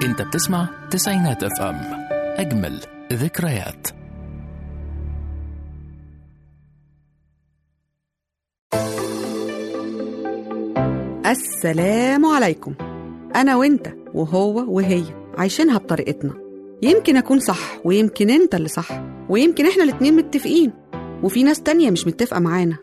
انت بتسمع تسعينات اف ام اجمل ذكريات السلام عليكم أنا وأنت وهو وهي عايشينها بطريقتنا يمكن أكون صح ويمكن أنت اللي صح ويمكن إحنا الاتنين متفقين وفي ناس تانية مش متفقة معانا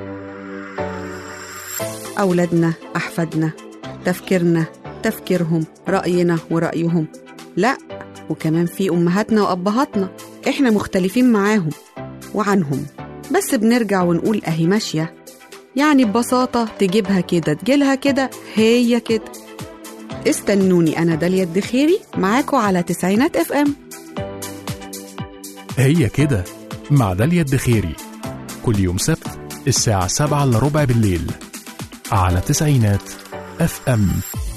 أولادنا أحفادنا تفكيرنا تفكيرهم رأينا ورأيهم لا وكمان في أمهاتنا وأبهاتنا إحنا مختلفين معاهم وعنهم بس بنرجع ونقول أهي ماشية يعني ببساطة تجيبها كده تجيلها كده هي كده استنوني أنا داليا الدخيري معاكم على تسعينات اف ام هي كده مع داليا الدخيري كل يوم سبت الساعة سبعة إلا ربع بالليل على تسعينات اف ام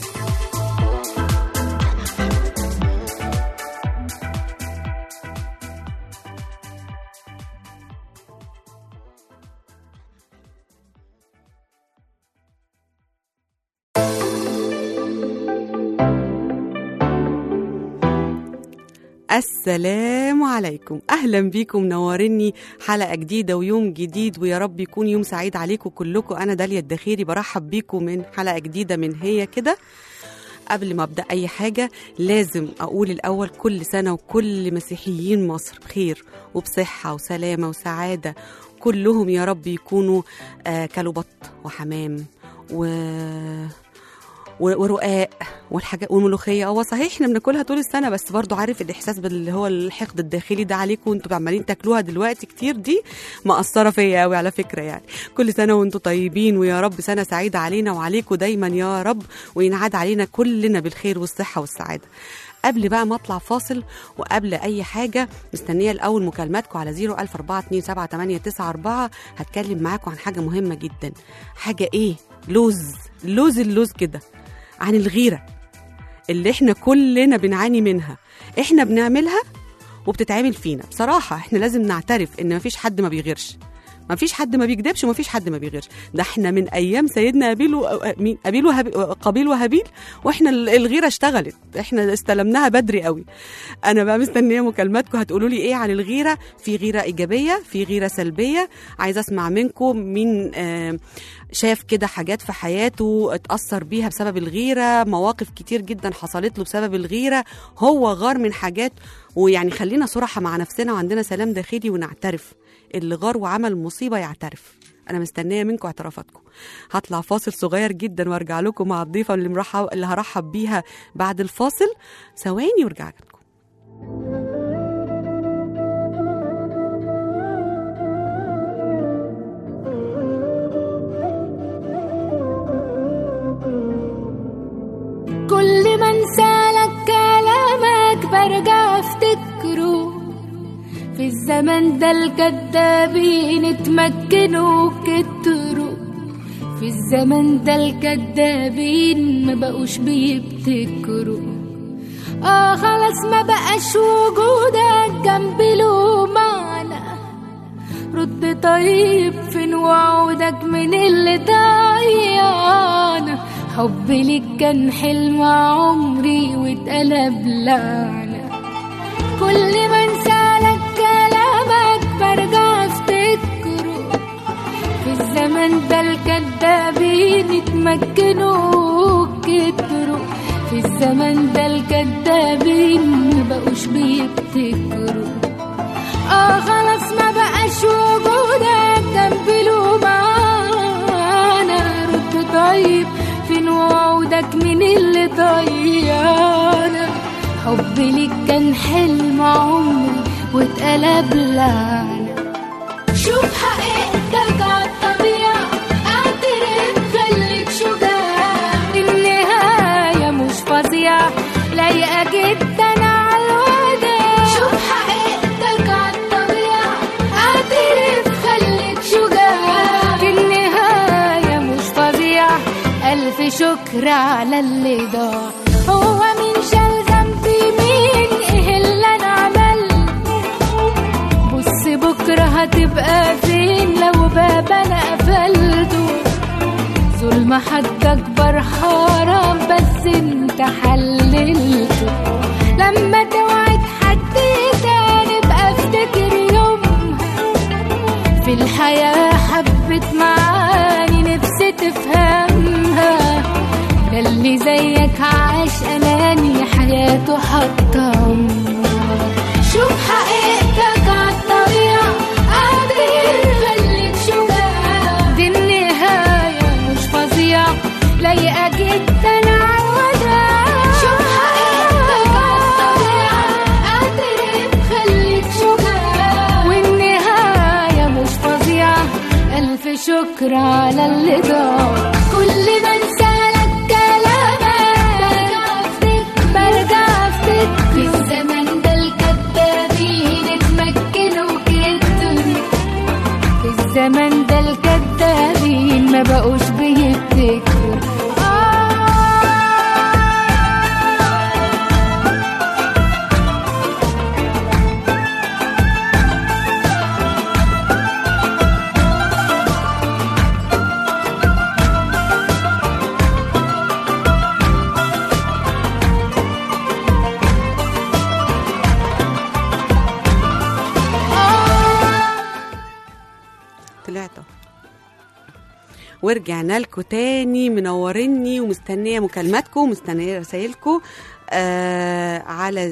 السلام عليكم اهلا بيكم منورني حلقه جديده ويوم جديد ويا رب يكون يوم سعيد عليكم كلكم انا داليا الدخيري برحب بيكم من حلقه جديده من هي كده قبل ما ابدا اي حاجه لازم اقول الاول كل سنه وكل مسيحيين مصر بخير وبصحه وسلامه وسعاده كلهم يا رب يكونوا آه كلوا بط وحمام و و- ورقاق والحاجات والملوخيه هو صحيح احنا بناكلها طول السنه بس برضو عارف الاحساس باللي هو الحقد الداخلي ده عليكم وانتوا عمالين تاكلوها دلوقتي كتير دي مأثره فيا قوي على فكره يعني كل سنه وانتوا طيبين ويا رب سنه سعيده علينا وعليكم دايما يا رب وينعاد علينا كلنا بالخير والصحه والسعاده قبل بقى ما اطلع فاصل وقبل اي حاجه مستنيه الاول مكالماتكم على 014278994 هتكلم معاكم عن حاجه مهمه جدا حاجه ايه لوز لوز اللوز كده عن الغيره اللي احنا كلنا بنعاني منها احنا بنعملها وبتتعمل فينا بصراحه احنا لازم نعترف ان مفيش حد ما بيغيرش مفيش حد ما بيكذبش ومفيش حد ما بيغيرش ده احنا من ايام سيدنا ابيل و... مين ابيل وهبي... قابيل وهابيل واحنا ال- الغيره اشتغلت احنا استلمناها بدري قوي انا بقى مستنيه مكالماتكم هتقولوا لي ايه عن الغيره في غيره ايجابيه في غيره سلبيه عايزه اسمع منكم مين آه شاف كده حاجات في حياته اتأثر بيها بسبب الغيرة مواقف كتير جدا حصلت له بسبب الغيرة هو غار من حاجات ويعني خلينا صراحة مع نفسنا وعندنا سلام داخلي ونعترف اللي غار وعمل مصيبة يعترف أنا مستنية منكم اعترافاتكم هطلع فاصل صغير جدا وارجع لكم مع الضيفة اللي, مرحب اللي هرحب بيها بعد الفاصل ثواني وارجع لكم كل ما انسالك كلامك برجع افتكره في الزمن ده الكدابين اتمكنوا كتروا في الزمن ده الكدابين ما بقوش بيبتكروا اه خلاص ما بقاش وجودك جنبي له معنى رد طيب فين وعودك من اللي ضيعنا حبي ليك كان حلم عمري واتقلب لعنة كل ما انسالك كلامك برجع افتكره في الزمن ده الكدابين اتمكنوا كتروا في الزمن ده الكدابين مبقوش بيبتكروا اه خلاص ما بقاش وجودك جنبي له معانا رد طيب فين وعودك من اللي ضيعنا حبي ليك كان حلم عمري واتقلب لعنة شوف حقيقتك عالطبيعة اعترف خليك شجاع النهاية مش فظيعة لايقة جدا عالوداع شوف حقيقتك عالطبيعة اعترف خليك شجاع النهاية مش فظيعة ألف شكر على اللي ضاع هو مين شال ذنبي مين ايه اللي انا عملته بص بكرة هتبقى فين لو باب انا قفلته ظلم ما حد اكبر حرام بس انت حللته لما توعد حد تاني بقى افتكر يومها في الحياة حبت معاني نفسي تفهمها ده اللي زيك عاش أناني حياته حتى عمرها شوف حقيقتك عالطبيعة قادر خليك شجاع دي النهاية مش فظيعة لايقة جدا عالوداع شوف حقيقتك عالطبيعة قادر خليك شجاع والنهاية مش فظيعة ألف شكر على اللي ضاع كل ما انسالك كلامك برجع افتك برجع افتك في الزمن ده الكدابين اتمكنوا جدا في الزمن ده الكدابين ما بقوش بيفتكروا طلعت أهو. ورجعنا لكم تاني منوريني ومستنيه مكالماتكم ومستنيه رسايلكم آه على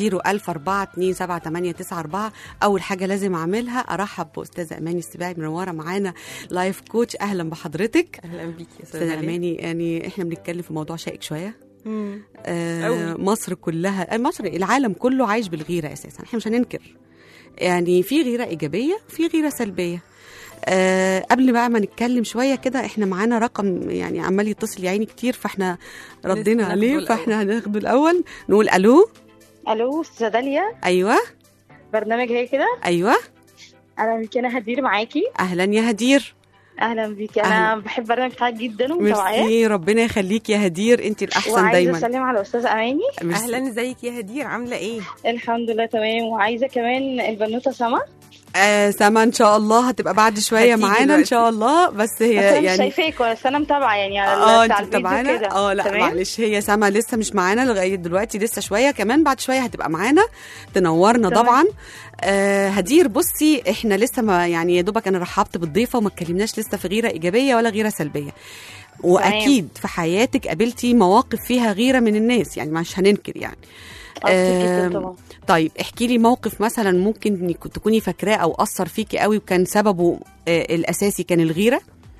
010427894 اول حاجه لازم اعملها ارحب باستاذه اماني السباعي منوره معانا لايف كوتش اهلا بحضرتك اهلا بيكي يا استاذه اماني يعني احنا بنتكلم في موضوع شائك شويه مم. آه أوي. مصر كلها آه، مصر العالم كله عايش بالغيره اساسا احنا مش هننكر يعني في غيره ايجابيه وفي غيره سلبيه آه قبل بقى ما نتكلم شويه كده احنا معانا رقم يعني عمال يتصل يا عيني كتير فاحنا ردينا ناخده عليه الأول. فاحنا هناخده الاول نقول الو الو استاذه داليا ايوه برنامج هي كده ايوه انا بيكي انا هدير معاكي اهلا يا هدير اهلا بيكي انا أهلا. بحب البرنامج بتاعك جدا ومتابعاه ميرسي ربنا يخليك يا هدير انت الاحسن وعايزه دايما اسلم على استاذه اماني ميرسي. اهلا ازيك يا هدير عامله ايه الحمد لله تمام وعايزه كمان البنوته سما آه سما ان شاء الله هتبقى بعد شويه هتيجي معانا ان دلوقتي. شاء الله بس بس هي انا مش يعني شايفاك بس انا متابعه يعني على اه ال- بتاع انت الفيديو معانا كده اه لا تمام؟ معلش هي سما لسه مش معانا لغايه دلوقتي لسه شويه كمان بعد شويه هتبقى معانا تنورنا تمام. طبعا آه هدير بصي احنا لسه ما يعني يا دوبك انا رحبت بالضيفه وما اتكلمناش لسه في غيره ايجابيه ولا غيره سلبيه واكيد في حياتك قابلتي مواقف فيها غيره من الناس يعني مش هننكر يعني آه، كتير جداً آم، طبعا طيب احكي لي موقف مثلا ممكن إنك تكوني فاكراه او اثر فيكي قوي وكان سببه آه الاساسي كان الغيره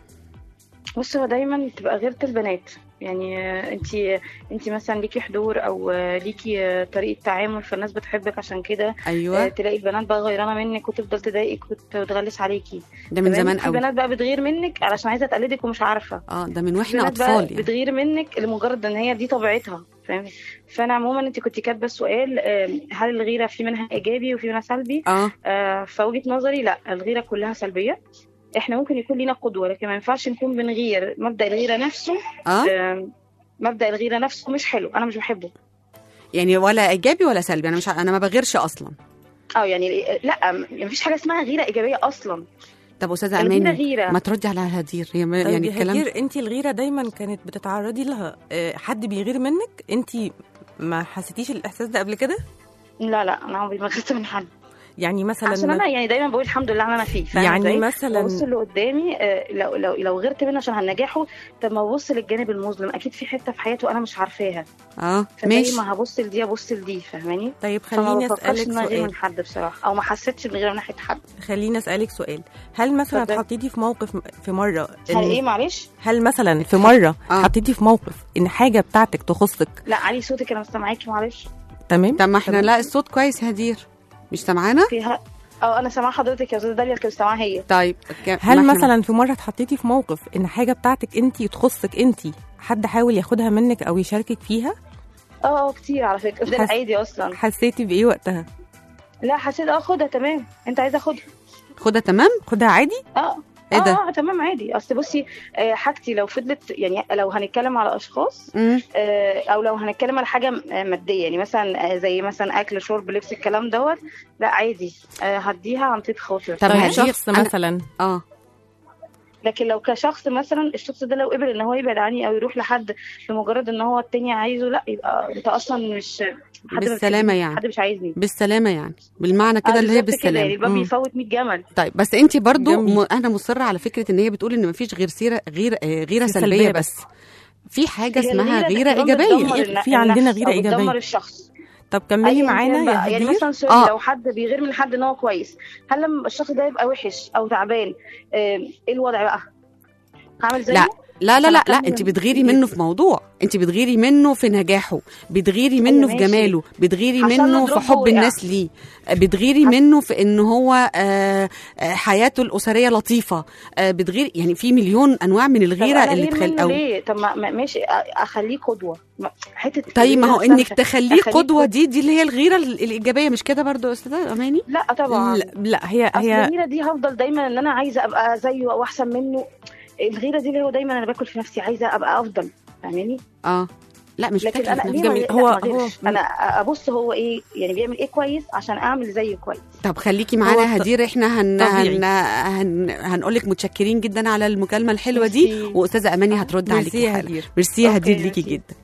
بص هو دايما بتبقى غيرة البنات يعني انت انت مثلا ليكي حضور او آه، ليكي آه، طريقه تعامل فالناس بتحبك عشان كده آه، ايوه تلاقي البنات بقى غيرانه منك وتفضل تضايقك وت- وتغلس عليكي ده من تمام؟ زمان في قوي بنات بقى بتغير منك علشان عايزه تقلدك ومش عارفه اه ده من واحنا بنات بقى اطفال يعني بتغير منك لمجرد ان هي دي طبيعتها فاهمة فانا عموما انت كنت كاتبه السؤال آم، هل الغيره في منها ايجابي وفي منها سلبي اه آه، فوجهه نظري لا الغيره كلها سلبيه احنا ممكن يكون لينا قدوه لكن ما ينفعش نكون بنغير مبدا الغيره نفسه اه آم، مبدا الغيره نفسه مش حلو انا مش بحبه يعني ولا ايجابي ولا سلبي انا مش ع- انا ما بغيرش اصلا اه يعني لا ما فيش حاجه اسمها غيره ايجابيه اصلا طب استاذه الغيره اماني غيره ما تردي على هدير هي ما- طيب يعني يا الكلام هدير انت الغيره دايما كانت بتتعرضي لها آه، حد بيغير منك انت ما حسيتيش الاحساس ده قبل كده لا لا انا عمري ما غيرت من حد يعني مثلا عشان انا يعني دايما بقول الحمد لله على اللي انا فيه فاهمة يعني إزاي؟ مثلا ببص اللي قدامي آه، لو لو لو غيرت منه عشان هنجاحه طب ما ابص للجانب المظلم اكيد في حته في حياته انا مش عارفاها اه فزي ماشي ما هبص لدي ابص لدي فاهماني طيب فما خليني بفكرش اسالك ان انا غير سؤال من حد بصراحه او ما حسيتش بغير من ناحيه حد خليني اسالك سؤال هل مثلا اتفضل. اتحطيتي في موقف في مره هل إن- ايه معلش هل مثلا في مره آه. حطيتي في موقف ان حاجه بتاعتك تخصك لا علي صوتك انا سامعاكي معلش تمام طب ما احنا تمام. لا الصوت كويس يا هدير مش سامعانا فيها اه انا سامعه حضرتك يا استاذه داليا كنت سامعاها هي طيب ك- هل ما إحنا- مثلا في مره اتحطيتي في موقف ان حاجه بتاعتك انت تخصك انت حد حاول ياخدها منك او يشاركك فيها اه اه كتير على فكره ده حس- عادي اصلا حسيتي بايه وقتها لا حسيت اه خدها تمام انت عايزه اخدها خدها تمام خدها عادي اه إيه ده؟ اه, آه تمام عادي اصل بصي آه حاجتي لو فضلت يعني لو هنتكلم على اشخاص مم. آه، او لو هنتكلم على حاجه م- آه، ماديه يعني مثلا آه، زي مثلا اكل شرب لبس الكلام دوت لا عادي آه، هديها عن طيب خاطر طب طب هدير، شخص أنا- مثلا اه لكن لو كشخص مثلا الشخص ده لو قبل ان هو يبعد عني او يروح لحد لمجرد ان هو التاني عايزه لا يبقى انت اصلا مش حد ما بالسلامة بتحبنيش، يعني. حد مش عايزني بالسلامه يعني بالمعنى كده آه، اللي هي بالظبط كده، يعني بالسلامه يبقى مم. بيفوت 100 جمل طيب بس انت برضو جميل. م... انا مصره على فكره ان هي بتقول ان مفيش غير سيره غير آه، غيره سلبية سلبيه بس. بس في حاجه هي اسمها الغيرة غيره بتبقى ايجابيه بتدمر في- الن- في عندنا النفس غيرة أو بتدمر إيجابية. الشخص طب كملي أياً معانا كان يا بقى. يعني هدير مثلا سوري آه. لو حد بيغير من حد ان هو كويس هل لما الشخص ده يبقى وحش او تعبان آه، ايه الوضع بقى؟ هعمل زيه؟ لا لا لا لا, لا هكمل انت بتغيري إيه؟ منه في موضوع انت بتغيري منه في نجاحه بتغيري منه في ماشي. جماله بتغيري حصل له منه في دروب حب ووقع. الناس ليه بتغيري حصل- منه في ان هو آه، آه، حياته الاسريه لطيفه آه، بتغيري يعني في مليون انواع من طب الغيره أنا اللي غير تخل منه او ليه؟ طب ما ما- ماشي أ- اخليه قدوه ما- حته طيب ما هو الغيرة انك نفسها. تخليه أخليه قدوه دي دي اللي هي الغيره ال- الايجابيه مش كده برضو يا استاذه اماني لا طبعا لا, لا هي اصل هي الغيره دي هفضل دايما ان انا عايزه ابقى زيه او احسن منه الغيره دي اللي هو دايما انا باكل في نفسي عايزه ابقى افضل فاهماني اه لا مش لكن فاكره انا في ليه نفسي. ما جميل. لا، هو- ما غيرش. هو- انا ابص هو ايه يعني بيعمل ايه كويس عشان اعمل زيه كويس طب خليكي معانا هو ط- هدير احنا هن طبيعي. هن هن هنقول لك متشكرين جدا على المكالمه الحلوه دي ميرسي. واستاذه اماني هترد ميرسي عليكي يا حالا هدير. ميرسي يا أوكي، هدير ليكي ميرسي. جدا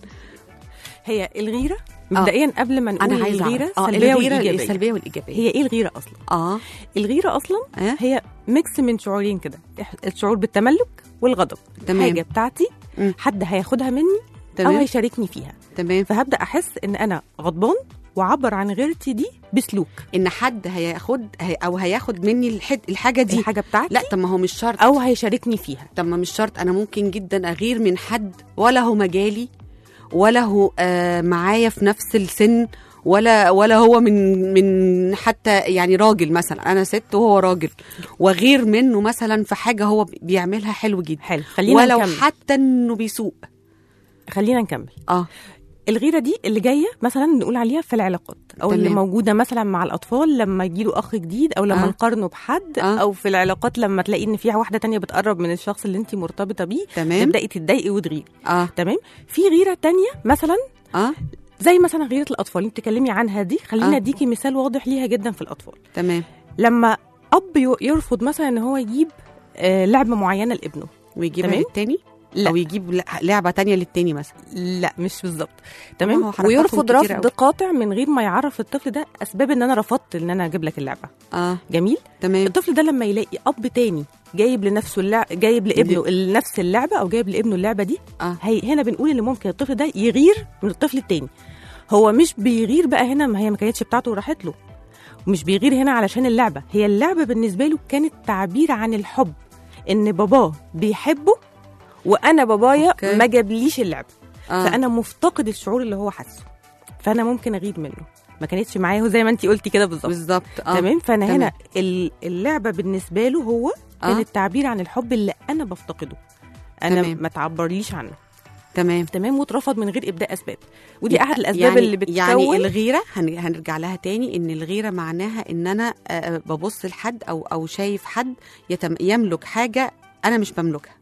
هي الغيره مبدئيا قبل ما نقول انا عايزه الغيره أعرف. اه السلبيه الغيره والايجابيه السلبيه والايجابيه هي ايه الغيره اصلا اه الغيره اصلا آه. هي ميكس من شعورين كده إح- الشعور بالتملك والغضب تمام. حاجه بتاعتي مم. حد هياخدها مني او تمام هيشاركني فيها تمام فهبدا احس ان انا غضبان واعبر عن غيرتي دي بسلوك ان حد هياخد هي او هياخد مني الحد الحاجه دي الحاجه بتاعتي لا طب ما هو مش شرط او هيشاركني فيها طب ما مش شرط انا ممكن جدا اغير من حد ولا هو مجالي ولا هو آه معايا في نفس السن ولا ولا هو من من حتى يعني راجل مثلا انا ست وهو راجل وغير منه مثلا في حاجه هو بيعملها حلو جدا حلو خلينا ولو نكمل حتى انه بيسوق خلينا نكمل اه الغيره دي اللي جايه مثلا نقول عليها في العلاقات او تمام. اللي موجوده مثلا مع الاطفال لما يجيله اخ جديد او لما آه. نقارنه بحد آه. او في العلاقات لما تلاقي ان فيها واحده تانية بتقرب من الشخص اللي انت مرتبطه بيه تمام تبداي تتضايقي وتغيري اه تمام في غيره تانية مثلا اه زي مثلا غيره الاطفال اللي بتتكلمي عنها دي خلينا آه. اديكي مثال واضح ليها جدا في الاطفال تمام لما اب يو- يرفض مثلا ان هو يجيب آه، لعبه معينه لابنه ويجيبها تمام. للتاني لا. او يجيب ل- لعبه تانية للتاني مثلا لا مش بالظبط هو تمام حركاتهم ويرفض كتيرة رفض أوي. قاطع من غير ما يعرف الطفل ده اسباب ان انا رفضت ان انا اجيب لك اللعبه اه جميل تمام الطفل ده لما يلاقي اب تاني جايب لنفسه اللعب جايب لابنه نفس اللعبه او جايب لابنه اللعبه دي اه هي هنا بنقول ان ممكن الطفل ده يغير من الطفل التاني هو مش بيغير بقى هنا ما هي ما كانتش بتاعته وراحت له ومش بيغير هنا علشان اللعبه هي اللعبه بالنسبه له كانت تعبير عن الحب ان باباه بيحبه وانا بابايا أوكي. ما جابليش اللعبه اه فانا مفتقد الشعور اللي هو حاسه فانا ممكن اغير منه ما كانتش معايا هو زي ما انت قلتي كده بالظبط بالظبط اه تمام فانا تمام. هنا ال- اللعبه بالنسبه له هو آه. كان التعبير عن الحب اللي انا بفتقده انا تمام. ما تعبرليش عنه تمام تمام واترفض من غير ابداء اسباب ودي احد الاسباب يعني اللي بتكون يعني الغيره هن- هنرجع لها تاني ان الغيره معناها ان انا آه، ببص لحد او او شايف حد يتم يملك حاجه انا مش بملكها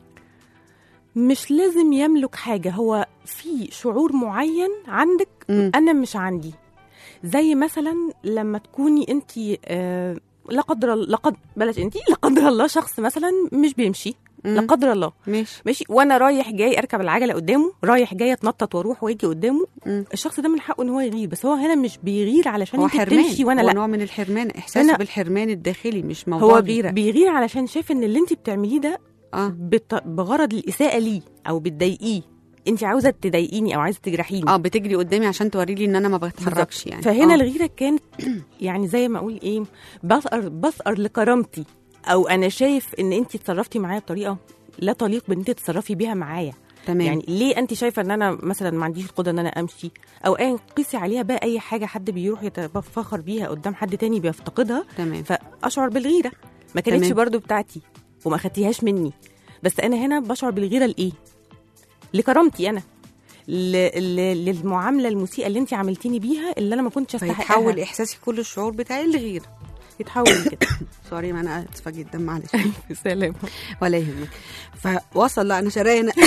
مش لازم يملك حاجه هو في شعور معين عندك مم. انا مش عندي زي مثلا لما تكوني انت آه لا قدر الله لا قد بلاش انت لا قدر الله شخص مثلا مش بيمشي لا مم. قدر الله ماشي ماشي وانا رايح جاي اركب العجله قدامه رايح جاي اتنطط واروح واجي قدامه مم. الشخص ده من حقه ان هو يغير بس هو هنا مش بيغير علشان هو انت حرمان بتمشي وانا هو لا نوع من الحرمان احساسه أنا- بالحرمان الداخلي مش موضوع هو غيره بيغير علشان شايف ان اللي انت بتعمليه ده اه بت... بغرض الاساءه ليه او بتضايقيه انت عاوزه تضايقيني او عايزه تجرحيني اه بتجري قدامي عشان توري لي ان انا ما بتحركش يعني فهنا آه. الغيره كانت يعني زي ما اقول ايه بثأر بثأر لكرامتي او انا شايف ان انت اتصرفتي معايا بطريقه لا تليق بان انت تتصرفي بيها معايا تمام يعني ليه انت شايفه ان انا مثلا ما عنديش القدره ان انا امشي او ايا قيسي عليها بقى اي حاجه حد بيروح يتفخر بيها قدام حد تاني بيفتقدها تمام فاشعر بالغيره ما كانتش تمام. برضو بتاعتي وما خدتيهاش مني بس انا هنا بشعر بالغيره لايه لكرامتي انا ل... ل... للمعامله المسيئه اللي انت عملتيني بيها اللي انا ما كنتش استحقها فيتحول احساسي كل الشعور بتاعي لغيره يتحول كده سوري ما انا اسفه جدا معلش سلام ولا يهمك فوصل لا انا شرايه أنا-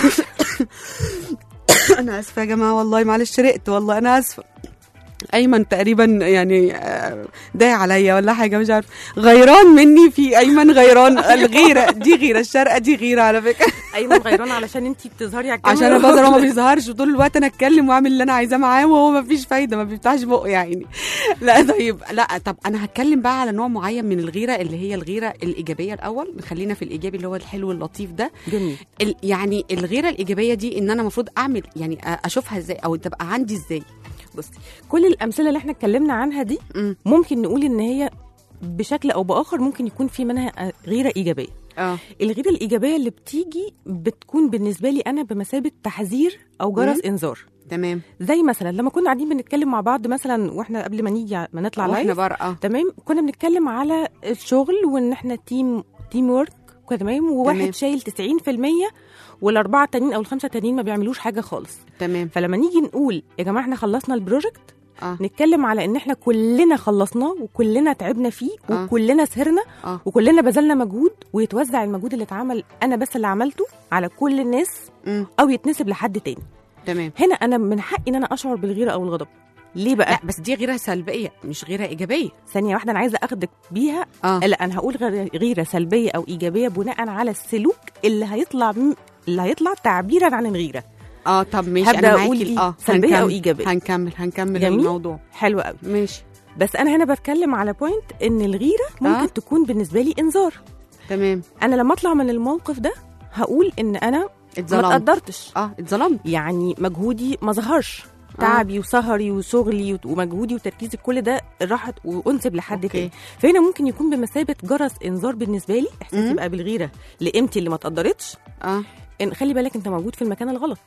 انا اسفه يا جماعه والله معلش شرقت والله انا اسفه ايمن تقريبا يعني آه، ده عليا ولا حاجه مش عارفه غيران مني في ايمن غيران الغيره دي غيره الشرقه دي غيره على فكره ايمن غيران علشان انت بتظهري على الكاميرا عشان انا بظهر هو ما بيظهرش طول الوقت انا اتكلم واعمل اللي انا عايزاه معاه وهو ما فيش فايده ما بيفتحش بقه يا عيني لا طيب لا طب انا هتكلم بقى على نوع معين من الغيره اللي هي الغيره الايجابيه الاول خلينا في الايجابي اللي هو الحلو اللطيف ده جميل ال- يعني الغيره الايجابيه دي ان انا المفروض اعمل يعني أ- اشوفها ازاي او تبقى عندي ازاي بصي كل الامثله اللي احنا اتكلمنا عنها دي مم. ممكن نقول ان هي بشكل او باخر ممكن يكون في منها غيره ايجابيه اه الغيره الايجابيه اللي بتيجي بتكون بالنسبه لي انا بمثابه تحذير او جرس انذار تمام زي مثلا لما كنا قاعدين بنتكلم مع بعض مثلا واحنا قبل ما نيجي ما نطلع واحنا لايف بره اه تمام كنا بنتكلم على الشغل وان احنا تيم تيم ورك تمام وواحد تمام. شايل 90% والاربعه التانيين او الخمسه التانيين ما بيعملوش حاجه خالص تمام فلما نيجي نقول يا جماعه احنا خلصنا البروجكت اه نتكلم على ان احنا كلنا خلصناه وكلنا تعبنا فيه آه. وكلنا سهرنا اه وكلنا بذلنا مجهود ويتوزع المجهود اللي اتعمل انا بس اللي عملته على كل الناس امم او يتنسب لحد تاني تمام هنا انا من حقي ان انا اشعر بالغيره او الغضب ليه بقى لا بس دي غيره سلبيه مش غيره ايجابيه ثانيه واحده انا عايزه اخدك بيها اه لا انا هقول غير- غيره سلبيه او ايجابيه بناء على السلوك اللي هيطلع م... اللي هيطلع تعبيرا عن الغيره اه طب ماشي هبدأ انا أقول معاكي إيه؟ اه سلبية أو هنكمل- إيجابية؟ هنكمل هنكمل جميل. الموضوع حلو قوي ماشي بس انا هنا بتكلم على بوينت ان الغيره ممكن آه. آه. تكون بالنسبه لي انذار تمام انا لما اطلع من الموقف ده هقول ان انا ما اتظلمت اتقدرتش اه اتظلمت يعني مجهودي ما ظهرش تعبي وسهري وشغلي وت- ومجهودي وتركيزي كل ده راحت وانسب لحد أوكي. تاني فهنا ممكن يكون بمثابه جرس انذار بالنسبه لي احساسي مم. بقى بالغيره لقيمتي اللي ما اتقدرتش اه ان خلي بالك انت موجود في المكان الغلط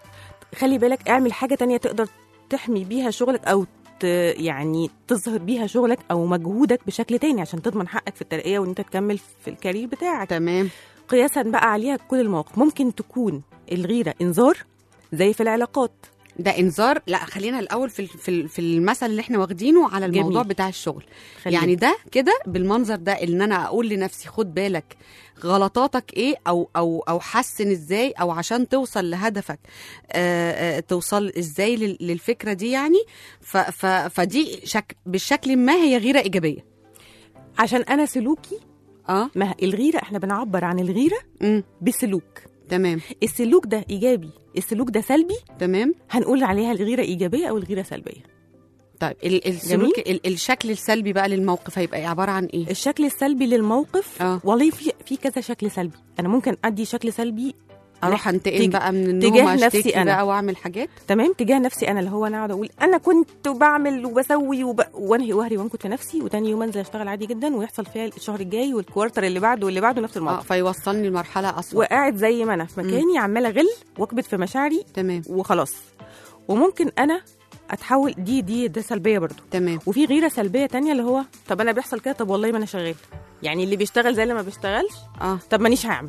خلي بالك اعمل حاجه تانية تقدر تحمي بيها شغلك او ت يعني تظهر بيها شغلك او مجهودك بشكل تاني عشان تضمن حقك في الترقيه وان انت تكمل في الكارير بتاعك تمام قياسا بقى عليها كل المواقف ممكن تكون الغيره انذار زي في العلاقات ده انذار لا خلينا الاول في ال- في ال- في المثل اللي احنا واخدينه على الموضوع جميل. بتاع الشغل خلينا. يعني ده كده بالمنظر ده ان انا اقول لنفسي خد بالك غلطاتك ايه او او او حسن ازاي او عشان توصل لهدفك آه آه توصل ازاي لل- للفكره دي يعني ف ف فدي شك بالشكل ما هي غيره ايجابيه عشان انا سلوكي اه ما ه- الغيره احنا بنعبر عن الغيره امم بسلوك تمام السلوك ده ايجابي السلوك ده سلبي تمام هنقول عليها الغيره ايجابيه او الغيره سلبيه طيب ال- السلوك ال- الشكل السلبي بقى للموقف هيبقى عباره عن ايه الشكل السلبي للموقف آه. والله في في كذا شكل سلبي انا ممكن ادي شكل سلبي اروح انتقم تج- بقى من تجاه النوم نفسي اشتكي أنا. بقى واعمل حاجات تمام تجاه نفسي انا اللي هو انا اقعد اقول انا كنت بعمل وبسوي وب... وانهي وهري وانكت في نفسي وتاني يوم انزل اشتغل عادي جدا ويحصل فيها الشهر الجاي والكوارتر اللي بعده واللي بعده نفس اه الموقف فيوصلني لمرحله اسوء وقاعد زي ما انا في مكاني عماله اغل واكبت في مشاعري تمام وخلاص وممكن انا اتحول دي دي ده سلبيه برضو تمام وفي غيره سلبيه تانية اللي هو طب انا بيحصل كده طب والله ما انا شغال يعني اللي بيشتغل زي اللي ما بيشتغلش اه طب مانيش هعمل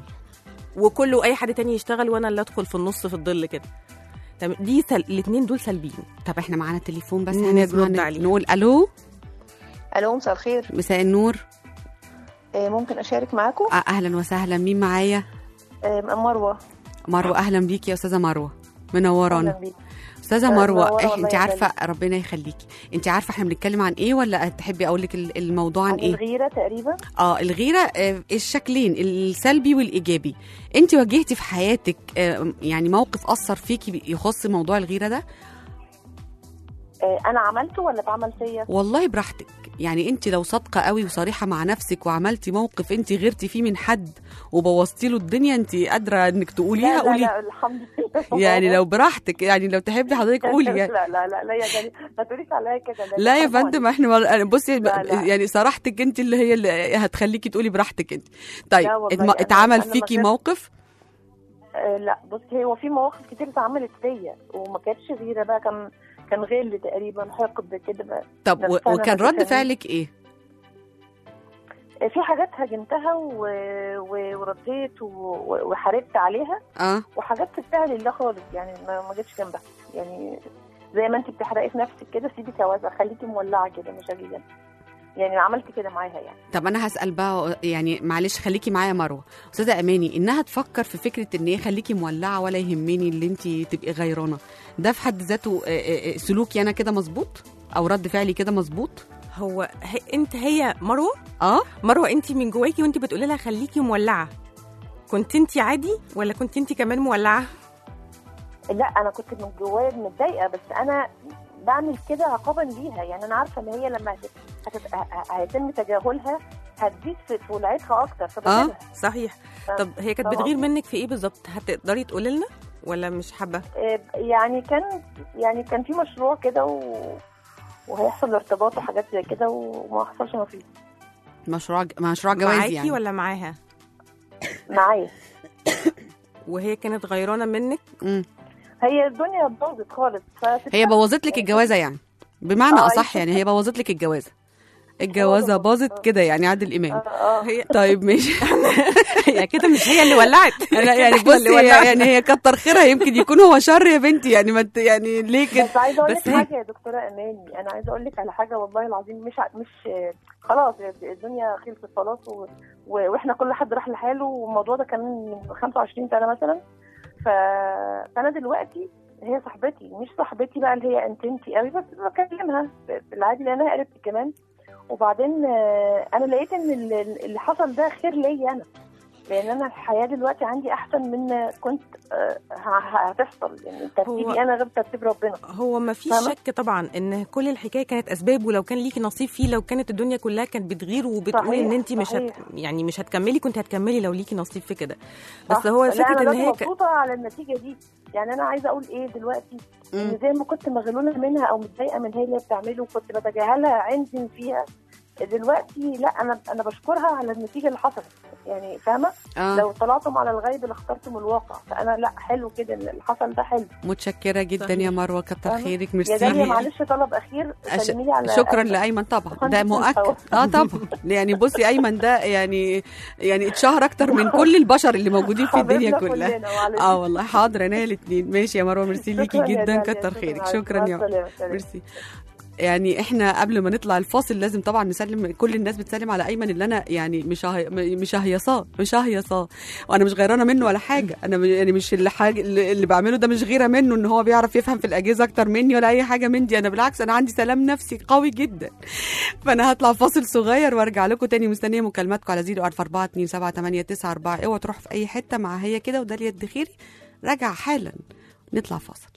وكله اي حد تاني يشتغل وانا اللي ادخل في النص في الظل كده طب دي سل... الاثنين دول سلبيين طب احنا معانا تليفون بس نرد هنسمع عليه. نقول الو الو مساء الخير مساء النور آه، ممكن اشارك معاكم آه اهلا وسهلا مين معايا آه، مروه مروه اهلا بيكي يا استاذه مروه اهلا منورانا بيك استاذه آه، مروه منورة إح والله انت يا عارفه ربنا يخليكي انت عارفه احنا بنتكلم عن ايه ولا تحبي اقول لك ال- الموضوع عن عن ايه الغيره تقريبا اه الغيره آه الشكلين السلبي والايجابي انت واجهتي في حياتك آه يعني موقف اثر فيكي يخص موضوع الغيره ده آه، انا عملته ولا اتعمل فيا والله براحتك يعني انت لو صادقه قوي وصريحه مع نفسك وعملتي موقف انت غيرتي فيه من حد وبوظتي له الدنيا انت قادره انك تقوليها لا لا قولي لا الحمد لله يعني لو براحتك يعني لو تحبي حضرتك قولي يعني. لا لا لا لا يا جميل ما تقوليش عليا كده ده لا يا حرام فندم عليك. احنا مر- بصي لا، لا. يعني صراحتك انت اللي هي اللي هتخليكي تقولي براحتك انت طيب لا والله اتم- أنا- اتعمل أنا فيكي ما موقف آه، لا بصي هو في مواقف كتير اتعملت فيا وما كانتش غيره بقى كان كان غل تقريبا حقد كده بقى طب بس و- أنا وكان ما رد تفهميش. فعلك ايه آه، في حاجات هاجمتها و... و... ورديت و... و- وحاربت عليها اه وحاجات تستاهل الله خالص يعني ما ما جيتش جنبها يعني زي ما انت بتحرقي في نفسك كده سيبي كوازه خليكي مولعه كده مش هاجي جنبك يعني عملت كده معاها يعني طب انا هسال بقى يعني معلش خليكي معايا مروه استاذه اماني انها تفكر في فكره ان هي خليكي مولعه ولا يهمني اللي انت تبقي غيرانه ده في حد ذاته آه، آه، آه، سلوكي انا كده مظبوط او رد فعلي كده مظبوط هو هي انت هي مروه اه مروه انت من جواكي وانت بتقولي لها خليكي مولعه كنت انت عادي ولا كنت انت كمان مولعه لا انا كنت من جوايا متضايقه بس انا بعمل كده عقابا ليها يعني انا عارفه ان هي لما هت- هتت- ه- هيتم تجاهلها هتزيد في في ولعتها اكتر فبسيبها صحيح آه. طب هي كانت طبعا. بتغير منك في ايه بالظبط هتقدري تقولي لنا ولا مش حابه آه، يعني كان يعني كان في مشروع كده و... وهيحصل ارتباط وحاجات زي كده وما حصلش نصيب مشروع ج- مشروع جواز معاكي يعني ولا معاها معايا وهي كانت غيرانه منك مم. هي الدنيا باظت خالص فسبتها. هي بوظت لك الجوازه يعني بمعنى آه، اصح هي- يعني هي بوظت لك الجوازه الجوازه آه. باظت كده يعني عادل اه امام اه هي طيب ماشي هي كده مش هي اللي ولعت انا يعني إحنا اللي بصي ولعنا. يعني هي كتر خيرها يمكن يكون هو شر يا بنتي يعني ما انت- يعني ليه كده بس عايزه اقول بس لك هي- حاجه يا دكتوره اماني انا عايزه اقول لك على حاجه والله العظيم مش ع- مش خلاص الدنيا خلصت خلاص و... و... واحنا كل حد راح لحاله والموضوع ده كان من 25 سنه مثلا ف... فانا دلوقتي هي صاحبتي مش صاحبتي بقى اللي هي انتمتي قوي بس بكلمها في العادي لانها قريبتي كمان وبعدين آه، انا لقيت ان ال- اللي حصل ده خير ليا انا لان انا الحياه دلوقتي عندي احسن من كنت آه، ه- ه- هتحصل يعني هو- ترتيبي انا غير ترتيب ربنا هو ما فيش فاهمة؟ شك طبعا ان كل الحكايه كانت اسباب ولو كان ليكي نصيب فيه لو كانت الدنيا كلها كانت بتغير وبتقول صحيح، ان انت مش هت صحيح. يعني مش هتكملي كنت هتكملي لو ليكي نصيب في كده بس صح. هو لا، فكره انا ان دلوقتي هي ك... مبسوطه على النتيجه دي يعني انا عايزه اقول ايه دلوقتي مم. ان زي ما كنت مغلوله منها او متضايقه من هي اللي بتعمله وكنت بتجاهلها عندي فيها دلوقتي لا انا انا بشكرها على النتيجه اللي حصلت يعني فاهمه اه لو طلعتم على الغيب لاخترتم الواقع فانا لا حلو كده اللي حصل ده حلو متشكره جدا صحيح. يا مروه كتر فاهمة؟ خيرك يا ميرسي داليا معلش طلب اخير أش- سلمي لي على شكرا أيمن. لايمن طبعا ده مهندس مؤكد الهوا. اه طبعا يعني بصي ايمن ده يعني يعني اتشهر اكتر من كل البشر اللي موجودين في الدنيا حبيبنا كلها كلنا، معلش. اه والله حاضر انا الاثنين ماشي يا مروه ميرسي ليكي شكراً يا جدا داليا، كتر خيرك معلش. شكرا مع يا السلامة، سلام. ميرسي يعني احنا قبل ما نطلع الفاصل لازم طبعا نسلم كل الناس بتسلم على ايمن اللي انا يعني مش هي... مش هيصاه مش هيصاه وانا مش غيرانه منه ولا حاجه انا م- يعني مش اللي حاجه اللي اللي بعمله ده مش غيره منه ان هو بيعرف يفهم في الاجهزه اكتر مني ولا اي حاجه من دي انا بالعكس انا عندي سلام نفسي قوي جدا فانا هطلع فاصل صغير وارجع لكم تاني مستنيه مكالماتكم على 044 اوعوا تروحوا في اي حته مع هي كده وداليا الدخيري راجع حالا نطلع فاصل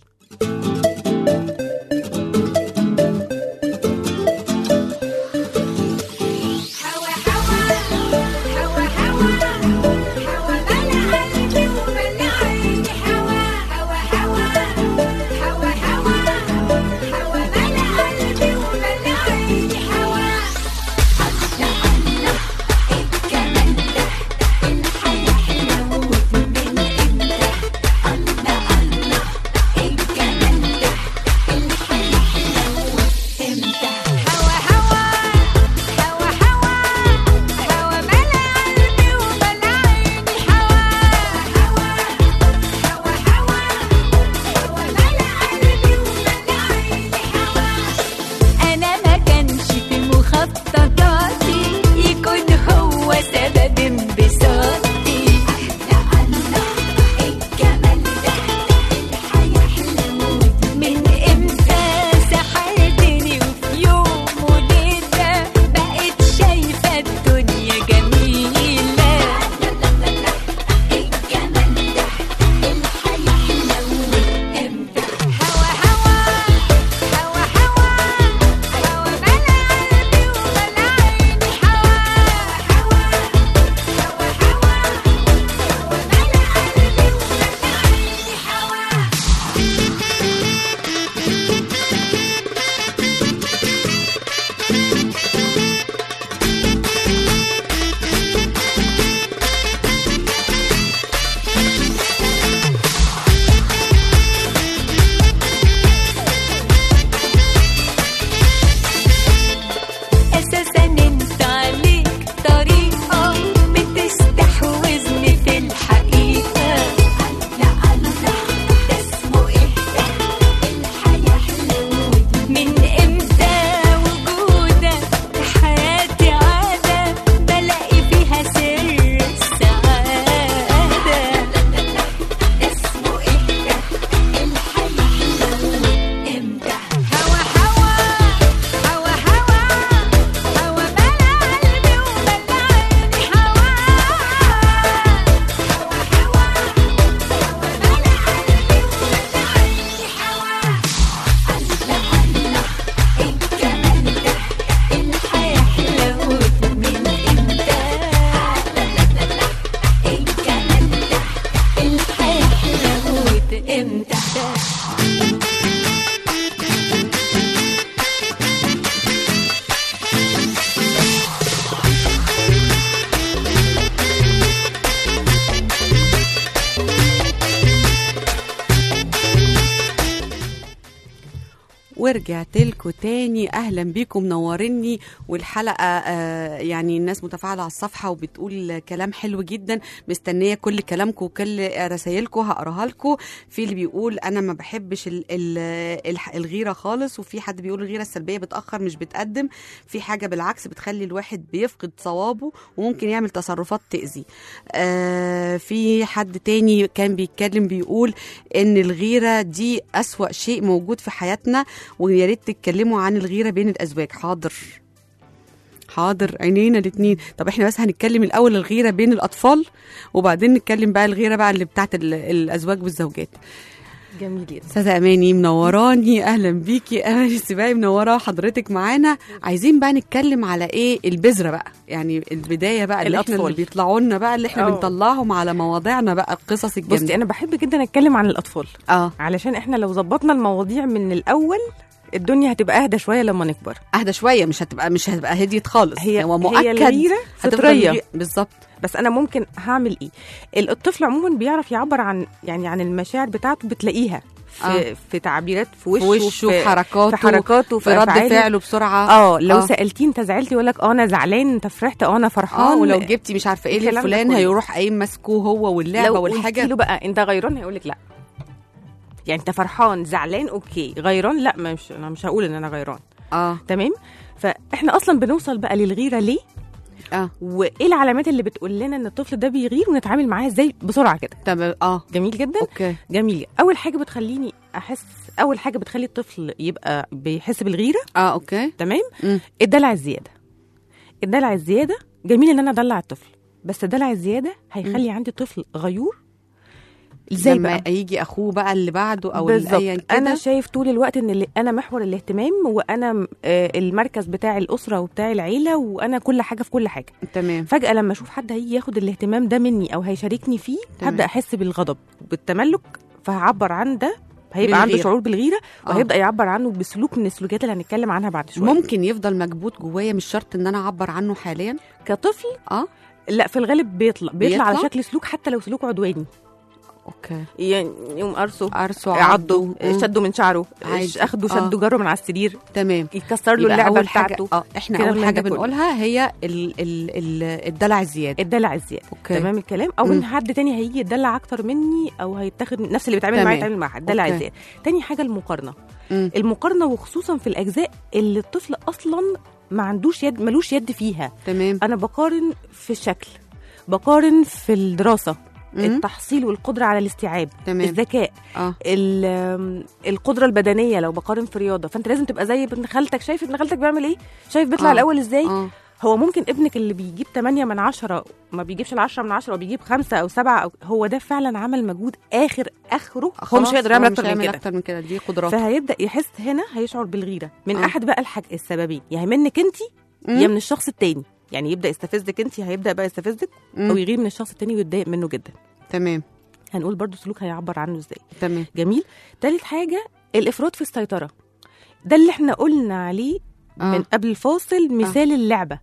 هوا هوا هوا هوا هوا ملا قلبي وملا عيني هوا هوا هوا هوا هوا هوا ملا قلبي وملا عيني هوا الله الله الجمال ده الحياة حلوة من امتى الله الله الجمال ده ورجعت لكم تاني اهلا بيكم منورني والحلقه آه يعني الناس متفاعله على الصفحه وبتقول كلام حلو جدا مستنيه كل كلامكم وكل رسايلكم هقراها لكم في اللي بيقول انا ما بحبش ال ال الح- الغيره خالص وفي حد بيقول الغيره السلبيه بتاخر مش بتقدم في حاجه بالعكس بتخلي الواحد بيفقد صوابه وممكن يعمل تصرفات تاذي آه في حد تاني كان بيتكلم بيقول ان الغيره دي اسوا شيء موجود في حياتنا ويا ريت تتكلموا عن الغيره بين الازواج حاضر حاضر عينينا الاتنين طب احنا بس هنتكلم الاول الغيره بين الاطفال وبعدين نتكلم بقى الغيره بقى اللي بتاعت ال- الازواج والزوجات جميل جدا استاذه اماني منوراني اهلا بيكي اماني السباعي منوره حضرتك معانا عايزين بقى نتكلم على ايه البذره بقى يعني البدايه بقى اللي احنا الأطفال. اللي بيطلعوا لنا بقى اللي احنا أه. بنطلعهم على مواضيعنا بقى القصص الجامده بصي انا بحب جدا اتكلم عن الاطفال اه علشان احنا لو ظبطنا المواضيع من الاول الدنيا هتبقى اهدى شويه لما نكبر اهدى شويه مش هتبقى مش هتبقى هديت خالص هي هو هي مؤكد الغيره هتفضل فطريه غي- بالظبط بس انا ممكن هعمل ايه الطفل عموما بيعرف يعبر عن يعني عن المشاعر بتاعته بتلاقيها في آه. في تعبيرات في في وشه وشه في حركاته في حركاته في رد أفعاله. فعله بسرعه اه لو آه. آه. سالتيه انت زعلتي يقول لك اه انا زعلان انت فرحت اه انا فرحان اه ولو جبتي مش عارفه ايه الكلام ده لفلان كله. هيروح قايم ماسكه هو واللعبه لو والحاجه قلتي له بقى انت غيران هيقول لك لا يعني انت فرحان زعلان اوكي غيران لا مش انا مش هقول ان انا غيران اه تمام فاحنا اصلا بنوصل بقى للغيره ليه اه وايه العلامات اللي بتقول لنا ان الطفل ده بيغير ونتعامل معاه ازاي بسرعه كده تمام اه جميل جدا اوكي جميل اول حاجه بتخليني احس اول حاجه بتخلي الطفل يبقى بيحس بالغيره اه اوكي تمام مم. الدلع الزياده الدلع الزياده جميل ان انا ادلع الطفل بس الدلع الزياده هيخلي عندي طفل غيور ازاي لما بقى يجي اخوه بقى اللي بعده او بالظبط ايا كده انا شايف طول الوقت ان اللي انا محور الاهتمام وانا م- آه، المركز بتاع الاسره وبتاع العيله وانا كل حاجه في كل حاجه تمام فجاه لما اشوف حد هيجي ياخد الاهتمام ده مني او هيشاركني فيه تمام. هبدا احس بالغضب بالتملك فهعبر عن ده هيبقى عنده بالغيرة. شعور بالغيره آه. وهيبدا يعبر عنه بسلوك من السلوكيات اللي هنتكلم عنها بعد شويه ممكن يفضل مكبوت جوايا مش شرط ان انا اعبر عنه حاليا كطفل اه لا في الغالب بيطلع بيطلع, بيطلع؟ على شكل سلوك حتى لو سلوك عدواني اوكي يعني يقوم قرصه قرصه عضه مم. شده من شعره عادي. اخده آه. شده جره من على السرير تمام يكسر له يبقى اللعبه اول حاجه بتاعته اه احنا كده اول من حاجه ده كله. بنقولها هي ال ال ال الدلع الزياده الدلع الزياده اوكي تمام الكلام او مم. ان حد تاني هيجي يدلع اكتر مني او هيتاخد نفس اللي بيتعامل معايا تمام. يتعامل مع حد دلع أوكي. الزياده تاني حاجه المقارنه مم. المقارنه وخصوصا في الاجزاء اللي الطفل اصلا ما عندوش يد ملوش يد فيها تمام انا بقارن في الشكل بقارن في الدراسه مم. التحصيل والقدره على الاستيعاب تمام الذكاء اه ال- آم، القدره البدنيه لو بقارن في رياضه فانت لازم تبقى زي ابن خالتك شايف ابن خالتك بيعمل ايه شايف بيطلع آه. الاول ازاي اه هو ممكن ابنك اللي بيجيب 8 من 10 ما بيجيبش ال 10 من 10 وبيجيب 5 او 7 أو هو ده فعلا عمل مجهود اخر اخره هو مش خلاص، هيقدر يعمل مش اكتر من هيعمل كده اكتر من كده دي قدرات فهيبدا يحس هنا هيشعر بالغيره من آه. احد بقى الحاج السببين يا منك انت يا من الشخص التاني يعني يبدا يستفزك انت هيبدا بقى يستفزك او يغير من الشخص التاني ويتضايق منه جدا تمام هنقول برضو سلوك هيعبر عنه ازاي تمام جميل تالت حاجه الافراط في السيطره ده اللي احنا قلنا عليه آه. من قبل الفاصل مثال اللعبه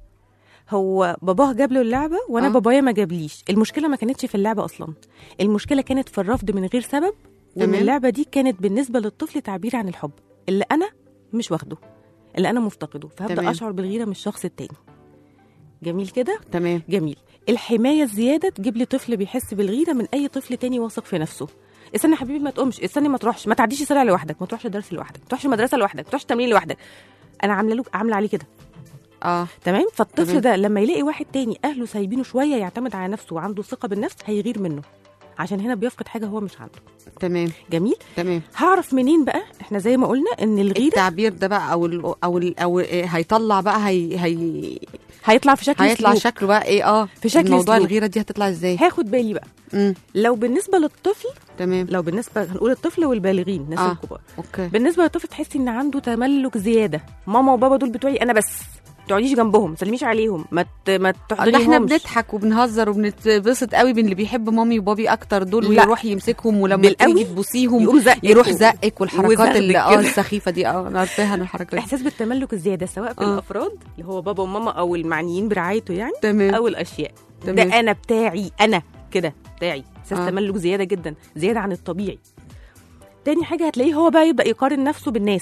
هو باباه جاب له اللعبه وانا آه. بابايا ما جابليش المشكله ما كانتش في اللعبه اصلا المشكله كانت في الرفض من غير سبب وان تمام. اللعبه دي كانت بالنسبه للطفل تعبير عن الحب اللي انا مش واخده اللي انا مفتقده فهبدا تمام. اشعر بالغيره من الشخص التاني جميل كده تمام جميل الحمايه الزياده تجيب لي طفل بيحس بالغيره من اي طفل تاني واثق في نفسه استنى يا حبيبي ما تقومش استني ما تروحش ما تعديش الشارع لوحدك ما تروحش الدرس لوحدك ما تروحش المدرسه لوحدك ما تروحش التمرين لوحدك انا عامله له عامله عليه كده اه تمام فالطفل تمام. ده لما يلاقي واحد تاني اهله سايبينه شويه يعتمد على نفسه وعنده ثقه بالنفس هيغير منه عشان هنا بيفقد حاجه هو مش عنده تمام جميل تمام هعرف منين بقى احنا زي ما قلنا ان الغيره التعبير ده بقى او ال او ال او إيه هيطلع بقى هي هي هيطلع في شكل هيطلع سلوك. شكله بقى ايه اه في شكل موضوع سلوك. الغيره دي هتطلع ازاي هاخد بالي بقى امم لو بالنسبه للطفل تمام لو بالنسبه هنقول الطفل والبالغين الناس آه. الكبار اوكي بالنسبه للطفل تحسي ان عنده تملك زياده ماما وبابا دول بتوعي انا بس ما تقعديش جنبهم ما تسلميش عليهم ما ت... ما ده تحضنيهمش احنا بنضحك وبنهزر وبنتبسط قوي باللي بيحب مامي وبابي اكتر دول لا. ويروح يمسكهم ولما بالقوي تيجي تبوسيهم يقوم زقك يروح و- زقك والحركات وزغدك اللي اه كده. السخيفه دي اه انا عارفاها انا الحركات دي احساس بالتملك الزياده سواء في آه. الافراد اللي هو بابا وماما او المعنيين برعايته يعني تمام او الاشياء تمام. ده انا بتاعي انا كده بتاعي احساس آه. تملك زياده جدا زياده عن الطبيعي تاني حاجه هتلاقيه هو بقى يبدا يقارن نفسه بالناس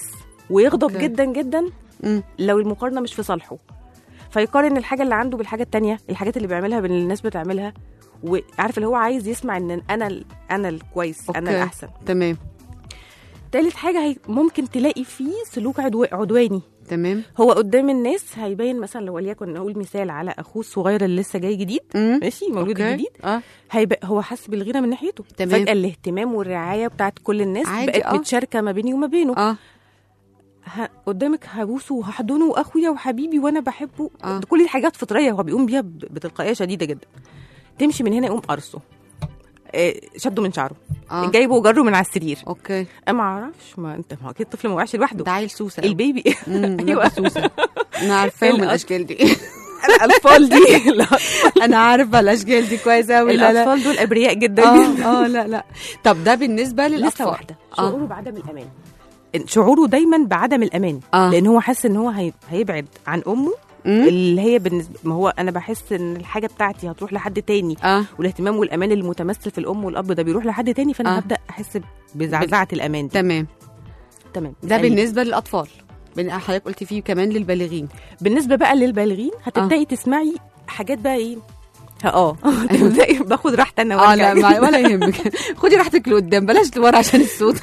ويغضب أوكي. جدا جدا مم. لو المقارنه مش في صالحه فيقارن الحاجه اللي عنده بالحاجه التانية الحاجات اللي بيعملها باللي الناس بتعملها وعارف اللي هو عايز يسمع ان انا ال- انا الكويس انا أوكي. الاحسن تمام تالت حاجه هي ممكن تلاقي فيه سلوك عدو... عدواني تمام هو قدام الناس هيبين مثلا لو وليكن نقول مثال على اخوه الصغير اللي لسه جاي جديد مم. ماشي مولود أوكي. جديد اه هيبقى هو حاسس بالغيره من ناحيته تمام. فجاه الاهتمام والرعايه بتاعت كل الناس عادي، بقت آه. متشاركه ما بيني وما بينه اه ه... قدامك هبوسه وهحضنه واخويا وحبيبي وانا بحبه آه. كل دي حاجات فطريه هو بيقوم بيها ب- بتلقائيه شديده جدا تمشي من هنا يقوم قرصه آه، شده من شعره اه جايبه وجره من على السرير اوكي أنا ما اعرفش ما انت ما اكيد الطفل ما وقعش لوحده ده عيل سوسه البيبي مم، ايوه سوسه انا عارفاهم الأط- الاشكال دي الاطفال دي لا، انا عارفه الاشكال دي كويس قوي لا لا الاطفال دول ابرياء جدا اه اه لا لا طب ده بالنسبه لسه للاطفال واحده آه. شعوره بعدم الامان شعوره دايما بعدم الامان آه. لان هو حاسس ان هو هي... هيبعد عن امه مم. اللي هي بالنسبه ما هو انا بحس ان الحاجه بتاعتي هتروح لحد تاني اه والاهتمام والامان المتمثل في الام والاب ده بيروح لحد تاني فانا آه. هبدا احس بزعزعه الامان دي تمام تمام ده اسألي. بالنسبه للاطفال بن- حضرتك قلتي فيه كمان للبالغين بالنسبه بقى للبالغين هتبداي تسمعي حاجات بقى ايه اه تبداي باخد راحتي انا اه وارجع لا ما ولا يهمك خدي راحتك لقدام بلاش لورا عشان الصوت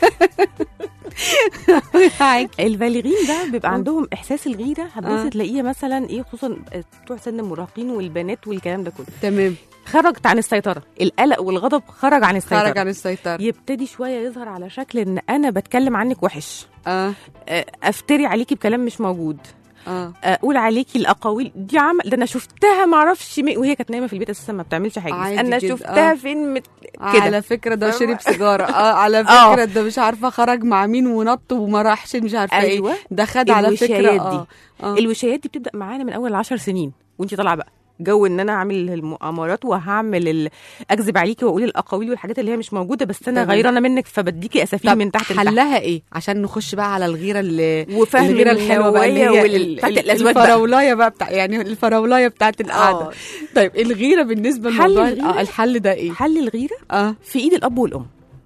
معاكي. البالغين ده بيبقى عندهم احساس الغيره آه. هتبصي تلاقيه مثلا ايه خصوصا بتوع سن المراهقين والبنات والكلام ده كله تمام خرجت عن السيطره القلق والغضب خرج عن السيطره خرج عن السيطره يبتدي شويه يظهر على شكل ان انا بتكلم عنك وحش اه آه، افتري عليكي بكلام مش موجود اه اقول عليكي الاقاويل دي عمل ده انا شفتها ما اعرفش مين وهي كانت نايمه في البيت اساسا ما بتعملش حاجه بس عادي انا جدا، شفتها آه. فين مت... على فكره ده فاهمة؟ شرب سيجاره اه على آه. فكره ده مش عارفه خرج مع مين ونط وما راحش مش عارفه أيوة. ايه ده خد على فكره الوشايات اه دي. آه. الوشايات دي بتبدا معانا من اول عشر سنين وانت طالعه بقى جو ان انا اعمل المؤامرات وهعمل ال... اكذب عليكي واقول الاقاويل والحاجات اللي هي مش موجوده بس انا تمام. غيرانه منك فبديكي اسافين طب من تحت لتحت حلها ايه عشان نخش بقى على الغيره اللي وفهم الغيره الحلوه بقى اللي هي وال... ال- بتاعت ال- الازواج بقى الفراولايه بقى بتاع يعني الفراولايه بتاعت القعده آه. طيب الغيره بالنسبه حل للموضوع الغيرة؟ آه الحل ده ايه حل الغيره اه في ايد الاب والام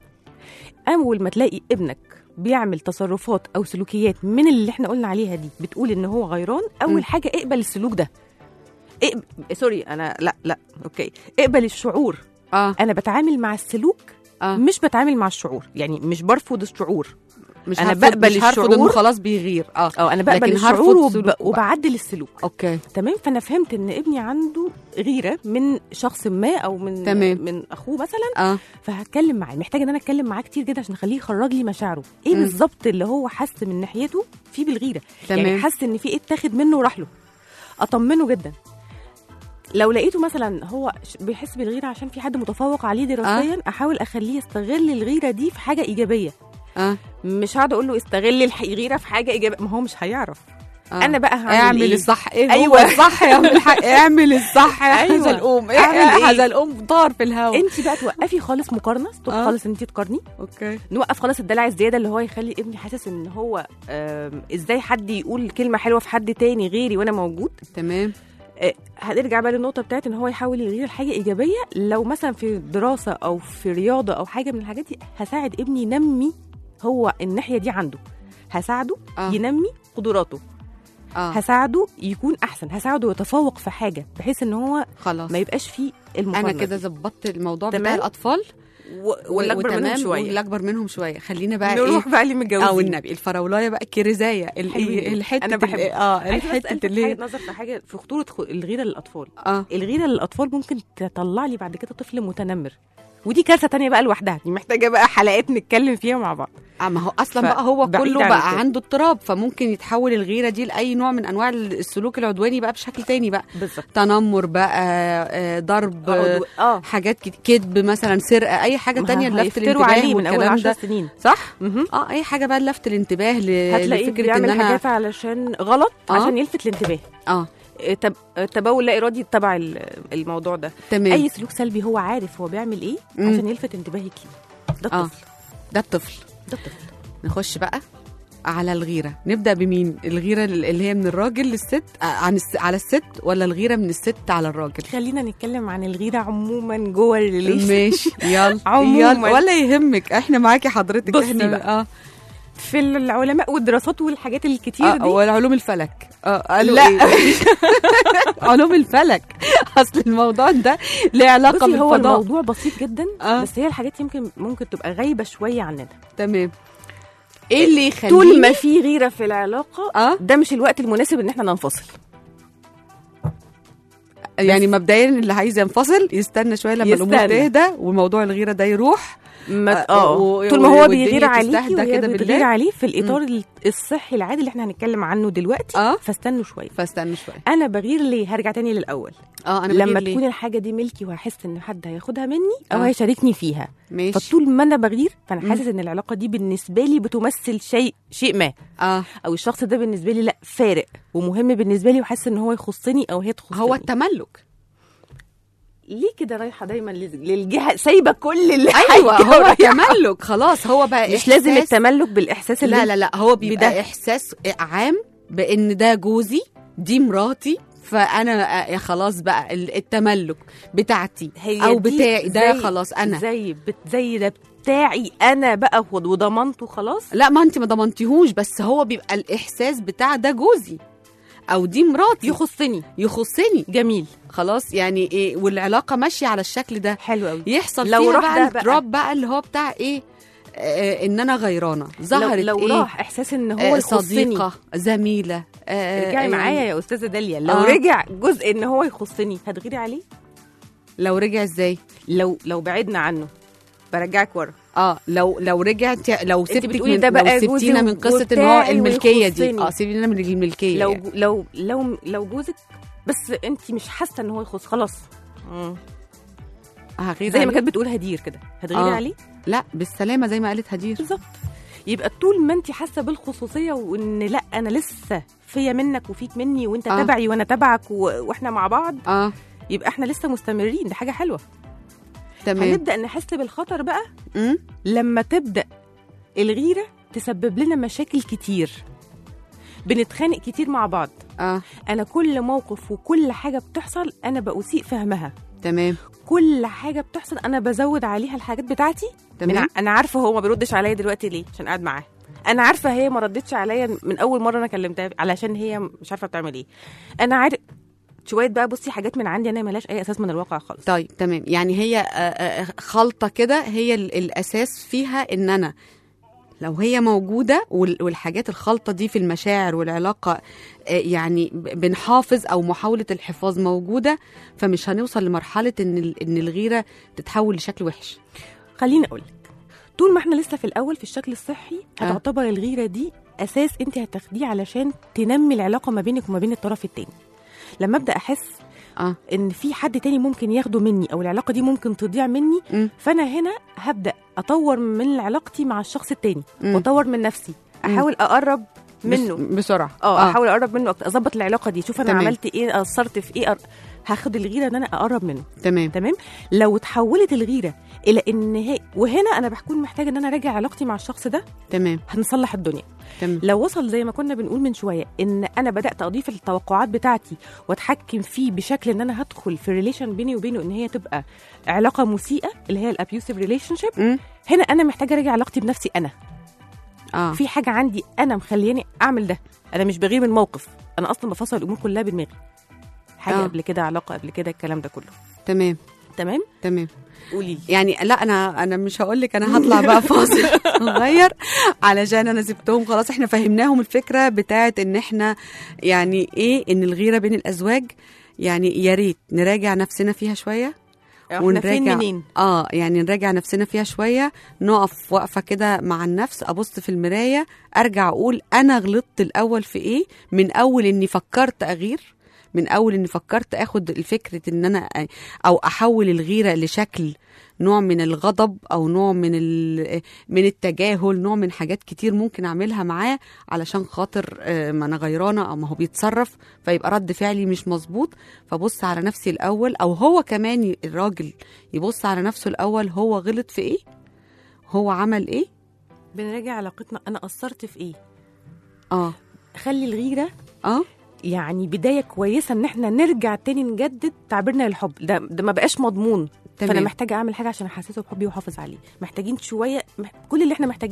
اول ما تلاقي ابنك بيعمل تصرفات او سلوكيات من اللي احنا قلنا عليها دي بتقول ان هو غيران اول م. حاجه اقبل السلوك ده اقب... سوري انا لا لا اوكي اقبل الشعور اه انا بتعامل مع السلوك اه مش بتعامل مع الشعور يعني مش برفض الشعور مش أنا هرفض- بقبل مش هرفض الشعور. انه خلاص بيغير اه اه انا بقبل لكن الشعور هرفض وب... سلوكه بقى. وبعدل السلوك اوكي تمام فانا فهمت ان ابني عنده غيره من شخص ما او من تمام. من اخوه مثلا اه فهتكلم معاه محتاجه ان انا اتكلم معاه كتير جدا عشان اخليه يخرج لي مشاعره ايه مم. بالظبط اللي هو حس من ناحيته فيه بالغيره تمام. يعني حس ان في ايه اتاخد منه وراح له اطمنه جدا لو لقيته مثلا هو ش- بيحس بالغيره عشان في حد متفوق عليه دراسيا احاول اخليه يستغل الغيره دي في حاجه ايجابيه اه مش هقعد اقول له استغل الح- الغيره في حاجه ايجابيه ما هو مش هيعرف آه. انا بقى هعمل اعمل إيه؟ الصح ايه أيوة. أيوة. هو الصح يا اعمل الحق اعمل الصح يا أيوة. حزلقوم أعمل اعمل إيه؟ حزلقوم طار في الهواء انت بقى توقفي خالص مقارنه ستوب آه. خالص ان انت تقارني اوكي نوقف خالص الدلع الزياده اللي هو يخلي ابني حاسس ان هو آم، ازاي حد يقول كلمه حلوه في حد تاني غيري وانا موجود تمام آه، هنرجع بقى للنقطه بتاعت ان هو يحاول يغير حاجه ايجابيه لو مثلا في دراسه او في رياضه او حاجه من الحاجات دي هساعد ابني ينمي هو الناحيه دي عنده هساعده آه. ينمي قدراته اه هساعده يكون احسن هساعده يتفوق في حاجه بحيث ان هو خلاص ما يبقاش فيه المقارنه انا كده دي. ظبطت الموضوع بتاع تمام؟ الاطفال و- واللي اكبر منهم وتمام، شويه واللي اكبر منهم شويه خلينا بقى نروح ايه بقى اللي متجوزين او النبي الفراولايه بقى الكرزايه ال- حلوين دول. الحته أنا ال- بحب. اه عايزة بس الحته ألفت اللي حاجة هي نظر في حاجه في خطوره خ- الغيره للاطفال اه الغيره للاطفال ممكن تطلع لي بعد كده طفل متنمر ودي كارثه تانية بقى لوحدها دي محتاجه بقى حلقات نتكلم فيها مع بعض آه، ما هو اصلا ف- بقى هو بعيد كله عن بقى كده. عنده اضطراب فممكن يتحول الغيره دي لاي نوع من انواع السلوك العدواني بقى بشكل تاني بقى بالظبط تنمر بقى آه، ضرب آه، اه حاجات كت- كذب مثلا سرقه اي حاجه تانية لفت هيفتروا الانتباه عليه من اول والكلام 10 ده سنين صح مهم. اه اي حاجه بقى لفت الانتباه ل- هتلاقيه لفكره بيعمل ان انا حاجات علشان غلط آه. عشان يلفت الانتباه اه إيه، تب... آه، تبول لا ارادي تبع ال- الموضوع ده تمام اي سلوك سلبي هو عارف هو بيعمل ايه مم. عشان يلفت انتباهك ليه ده آه. الطفل ده الطفل ده الطفل نخش بقى على الغيره نبدا بمين الغيره اللي هي من الراجل للست آه، عن الس... على الست ولا الغيره من الست على الراجل خلينا نتكلم عن الغيره عموما جوه الريليشن ماشي يلا عموماً. يلا ولا يهمك احنا معاكي حضرتك بصي احنا بقى. اه في العلماء والدراسات والحاجات الكتير اه دي هو علوم الفلك اه قالوا لا. إيه؟ علوم الفلك اصل الموضوع ده له علاقه بصي هو بالفضاء الموضوع بسيط جدا آه. بس هي الحاجات يمكن ممكن تبقى غايبه شويه عننا تمام ايه اللي يخليني طول ما في غيره في العلاقه اه ده مش الوقت المناسب ان احنا ننفصل يعني مبدئيا اللي عايز ينفصل يستنى شويه لما الامور يستنى. تهدى وموضوع الغيره ده يروح ما آه، اه و- طول ما و- هو والدنيا بيغير عليكي تستهدى وهي كده بتغير بالله. عليه في الاطار ال- الصحي العادي اللي احنا هنتكلم عنه دلوقتي اه فاستنوا شويه فاستنى شويه انا بغير ليه هرجع تاني للاول اه انا لما بغير ليه؟ تكون الحاجه دي ملكي وهحس ان حد هياخدها مني او آه. هيشاركني فيها ماشي فطول ما انا بغير فانا مم. حاسس ان العلاقه دي بالنسبه لي بتمثل شيء شيء ما اه او الشخص ده بالنسبه لي لا فارق ومهم بالنسبه لي وحاسس ان هو يخصني او هي تخصني هو التملك ليه كده رايحه دايما لل- للجهه سايبه كل اللي ايوه حاجة هو ورايحة. تملك خلاص هو بقى مش لازم إحساس- التملك بالاحساس اللي لا لا لا هو بيبقى بده. احساس عام بان ده جوزي دي مراتي فانا آه، خلاص بقى ال- التملك بتاعتي هي او دي بتاعي ده زي- خلاص انا زي بت زي ده بتاعي انا بقى خد وضمنته خلاص لا ما انت ما ضمنتيهوش بس هو بيبقى الاحساس بتاع ده جوزي او دي مراتي يخصني يخصني جميل خلاص يعني ايه والعلاقه ماشيه على الشكل ده حلو قوي يحصل لو فيها راح بقى ده بقى. الدروب بقى اللي هو بتاع ايه آه ان انا غيرانه ظهرت لو, لو ايه راح احساس ان هو آه يخصني صديقه زميله آه ارجعي آه، معايا يعني يا استاذه داليا لو آه. رجع جزء ان هو يخصني هتغيري عليه لو رجع ازاي لو لو بعدنا عنه برجعك ورا اه لو لو رجعت لو سبتك بتقولي من ده بقى لو جوزي سبتينا من قصه ان هو وبتاعي الملكيه دي ويخصني. اه سيبينا من الملكيه لو يعني. لو لو لو جوزك بس انت مش حاسه ان هو يخص خلاص هغير زي ما عليه؟ كانت بتقول هدير كده هتغيري آه. عليه لا بالسلامه زي ما قالت هدير بالظبط يبقى طول ما انت حاسه بالخصوصيه وان لا انا لسه فيا منك وفيك مني وانت آه. تبعي وانا تبعك و... واحنا مع بعض اه يبقى احنا لسه مستمرين دي حاجه حلوه تمام هنبدا نحس بالخطر بقى أمم، لما تبدا الغيره تسبب لنا مشاكل كتير بنتخانق كتير مع بعض اه انا كل موقف وكل حاجه بتحصل انا بأسيء فهمها تمام كل حاجه بتحصل انا بزود عليها الحاجات بتاعتي من تمام ع- انا عارفه هو ما بيردش عليا دلوقتي ليه عشان قاعد معاه انا عارفه هي ما ردتش عليا من اول مره انا كلمتها علشان هي مش عارفه بتعمل ايه انا عارف شويه بقى بصي حاجات من عندي انا ملهاش اي اساس من الواقع خالص طيب تمام يعني هي آه، آه، خلطه كده هي ال- الاساس فيها ان انا لو هي موجوده وال- والحاجات الخلطه دي في المشاعر والعلاقه آه، يعني ب- بنحافظ او محاوله الحفاظ موجوده فمش هنوصل لمرحله ان ال- ان الغيره تتحول لشكل وحش خليني اقول لك طول ما احنا لسه في الاول في الشكل الصحي آه. هتعتبر الغيره دي اساس انت هتاخديه علشان تنمي العلاقه ما بينك وما بين الطرف التاني لما ابدا احس اه ان في حد تاني ممكن ياخده مني او العلاقه دي ممكن تضيع مني مم. فانا هنا هبدا اطور من علاقتي مع الشخص التاني مم. واطور من نفسي احاول اقرب منه بس بسرعه اه احاول اقرب منه أكتر، اظبط العلاقه دي شوف انا تمام. عملت ايه قصرت في ايه أر... هاخد الغيره ان انا اقرب منه تمام تمام لو اتحولت الغيره الى ان هي وهنا انا بكون محتاجه ان انا اراجع علاقتي مع الشخص ده تمام هنصلح الدنيا تمام لو وصل زي ما كنا بنقول من شويه ان انا بدات اضيف التوقعات بتاعتي واتحكم فيه بشكل ان انا هدخل في ريليشن بيني وبينه ان هي تبقى علاقه مسيئه اللي هي الابيوسيف ريليشن شيب مم. هنا انا محتاجه اراجع علاقتي بنفسي انا اه في حاجه عندي انا مخلياني اعمل ده انا مش بغير من موقف انا اصلا بفصل الامور كلها بدماغي حاجه آه. قبل كده علاقه قبل كده الكلام ده كله تمام تمام تمام قولي لي يعني لا انا انا مش هقول لك انا هطلع بقى فاصل صغير علشان انا سبتهم خلاص احنا فهمناهم الفكره بتاعت ان احنا يعني ايه ان الغيره بين الازواج يعني يا ريت نراجع نفسنا فيها شويه احنا فين ونراجع- منين اه يعني نراجع نفسنا فيها شويه نقف وقفه كده مع النفس ابص في المرايه ارجع اقول انا غلطت الاول في ايه من اول اني فكرت اغير من اول اني فكرت اخد الفكره ان انا أ- او احول الغيره لشكل نوع من الغضب او نوع من ال- من التجاهل نوع من حاجات كتير ممكن اعملها معاه علشان خاطر آه، ما انا غيرانه او ما هو بيتصرف فيبقى رد فعلي مش مظبوط فبص على نفسي الاول او هو كمان ي- الراجل يبص على نفسه الاول هو غلط في ايه هو عمل ايه بنراجع علاقتنا انا قصرت في ايه اه خلي الغيره اه يعني بدايه كويسه ان احنا نرجع تاني نجدد تعبيرنا للحب ده ده ما بقاش مضمون فانا تمام محتاجه اعمل حاجه عشان احسسه بحبي واحافظ عليه محتاجين شويه مح... كل اللي احنا محتاجينه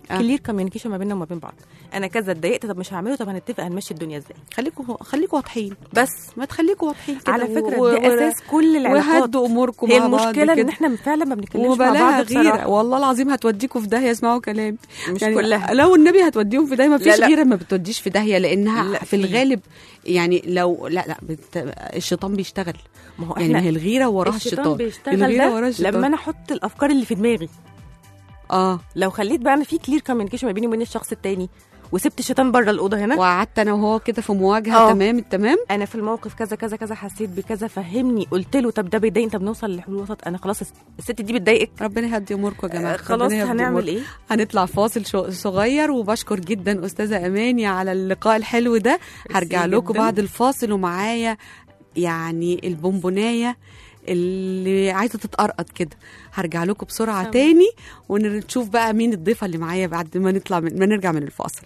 آه. كلير كوميونيكيشن ما بيننا وما بين بعض انا كذا اتضايقت طب مش هعمله طب هنتفق هنمشي الدنيا ازاي خليكوا خليكوا واضحين بس ما تخليكوا واضحين كده على فكره و- دي و- اساس كل العلاقات وهدوا اموركم هي مع بعض المشكله ان كده. احنا فعلا ما بنتكلمش مع وبلاها بعض غيره بصراحه والله العظيم هتوديكوا في داهيه اسمعوا كلامي مش يعني كلها لو النبي هتوديهم في داهيه ما فيش لا، لا. غيره ما بتوديش في داهيه لانها لا، في في. الغالب يعني لو لا لا بت... الشيطان بيشتغل ما هو يعني احنا ما هي الغيره وراها الشيطان الشيطان بيشتغل الغيره ده وراها الشيطان لما انا احط الافكار اللي في دماغي اه لو خليت بقى انا في كلير كوميونيكيشن ما بيني وبين الشخص التاني وسبت الشيطان بره الاوضه هنا وقعدت انا وهو كده في مواجهه آه. تمام التمام انا في الموقف كذا كذا كذا حسيت بكذا فهمني قلت له طب ده بيضايقني طب نوصل لحلول وسط انا خلاص الست دي بتضايقك ربنا يهدي اموركم يا جماعه آه، خلاص ربنا يهدي هنعمل أموركم. ايه هنطلع فاصل شو- صغير وبشكر جدا استاذه اماني على اللقاء الحلو ده هرجع ميرسي لكم جداً. بعد الفاصل ومعايا يعني البونبونايه اللي عايزه تتقرقط كده هرجع لكم بسرعه تمام. تاني ونشوف بقى مين الضيفه اللي معايا بعد ما نطلع من ما نرجع من الفاصل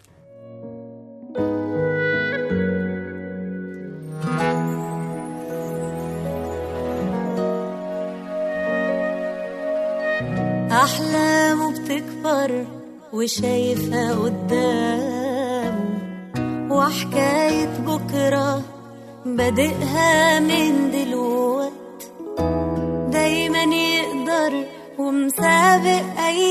أحلامه بتكبر وشايفها قدامه وحكاية بكرة بادئها من دلوقت دايما يقدر ومسابق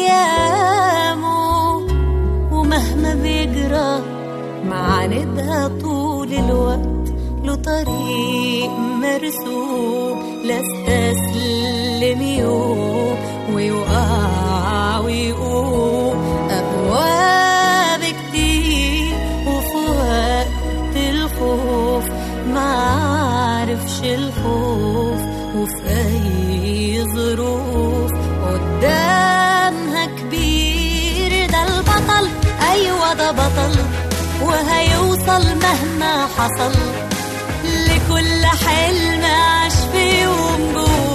أيامه ومهما بيجرى معاندها طول الوقت له طريق مرسوم لا استسلم يوم ويوقع ويقوم أبواب كتير وفي وقت الخوف معرفش الخوف وفي أي ظروف قدامها كبير ده البطل أيوة ده بطل وهيوصل مهما حصل لكل حلم عاش في يوم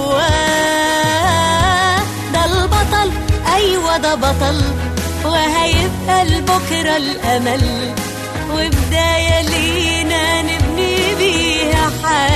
جواه ده البطل أيوة ده بطل وهيبقى لبكرة الأمل وبداية لينا نبني بيها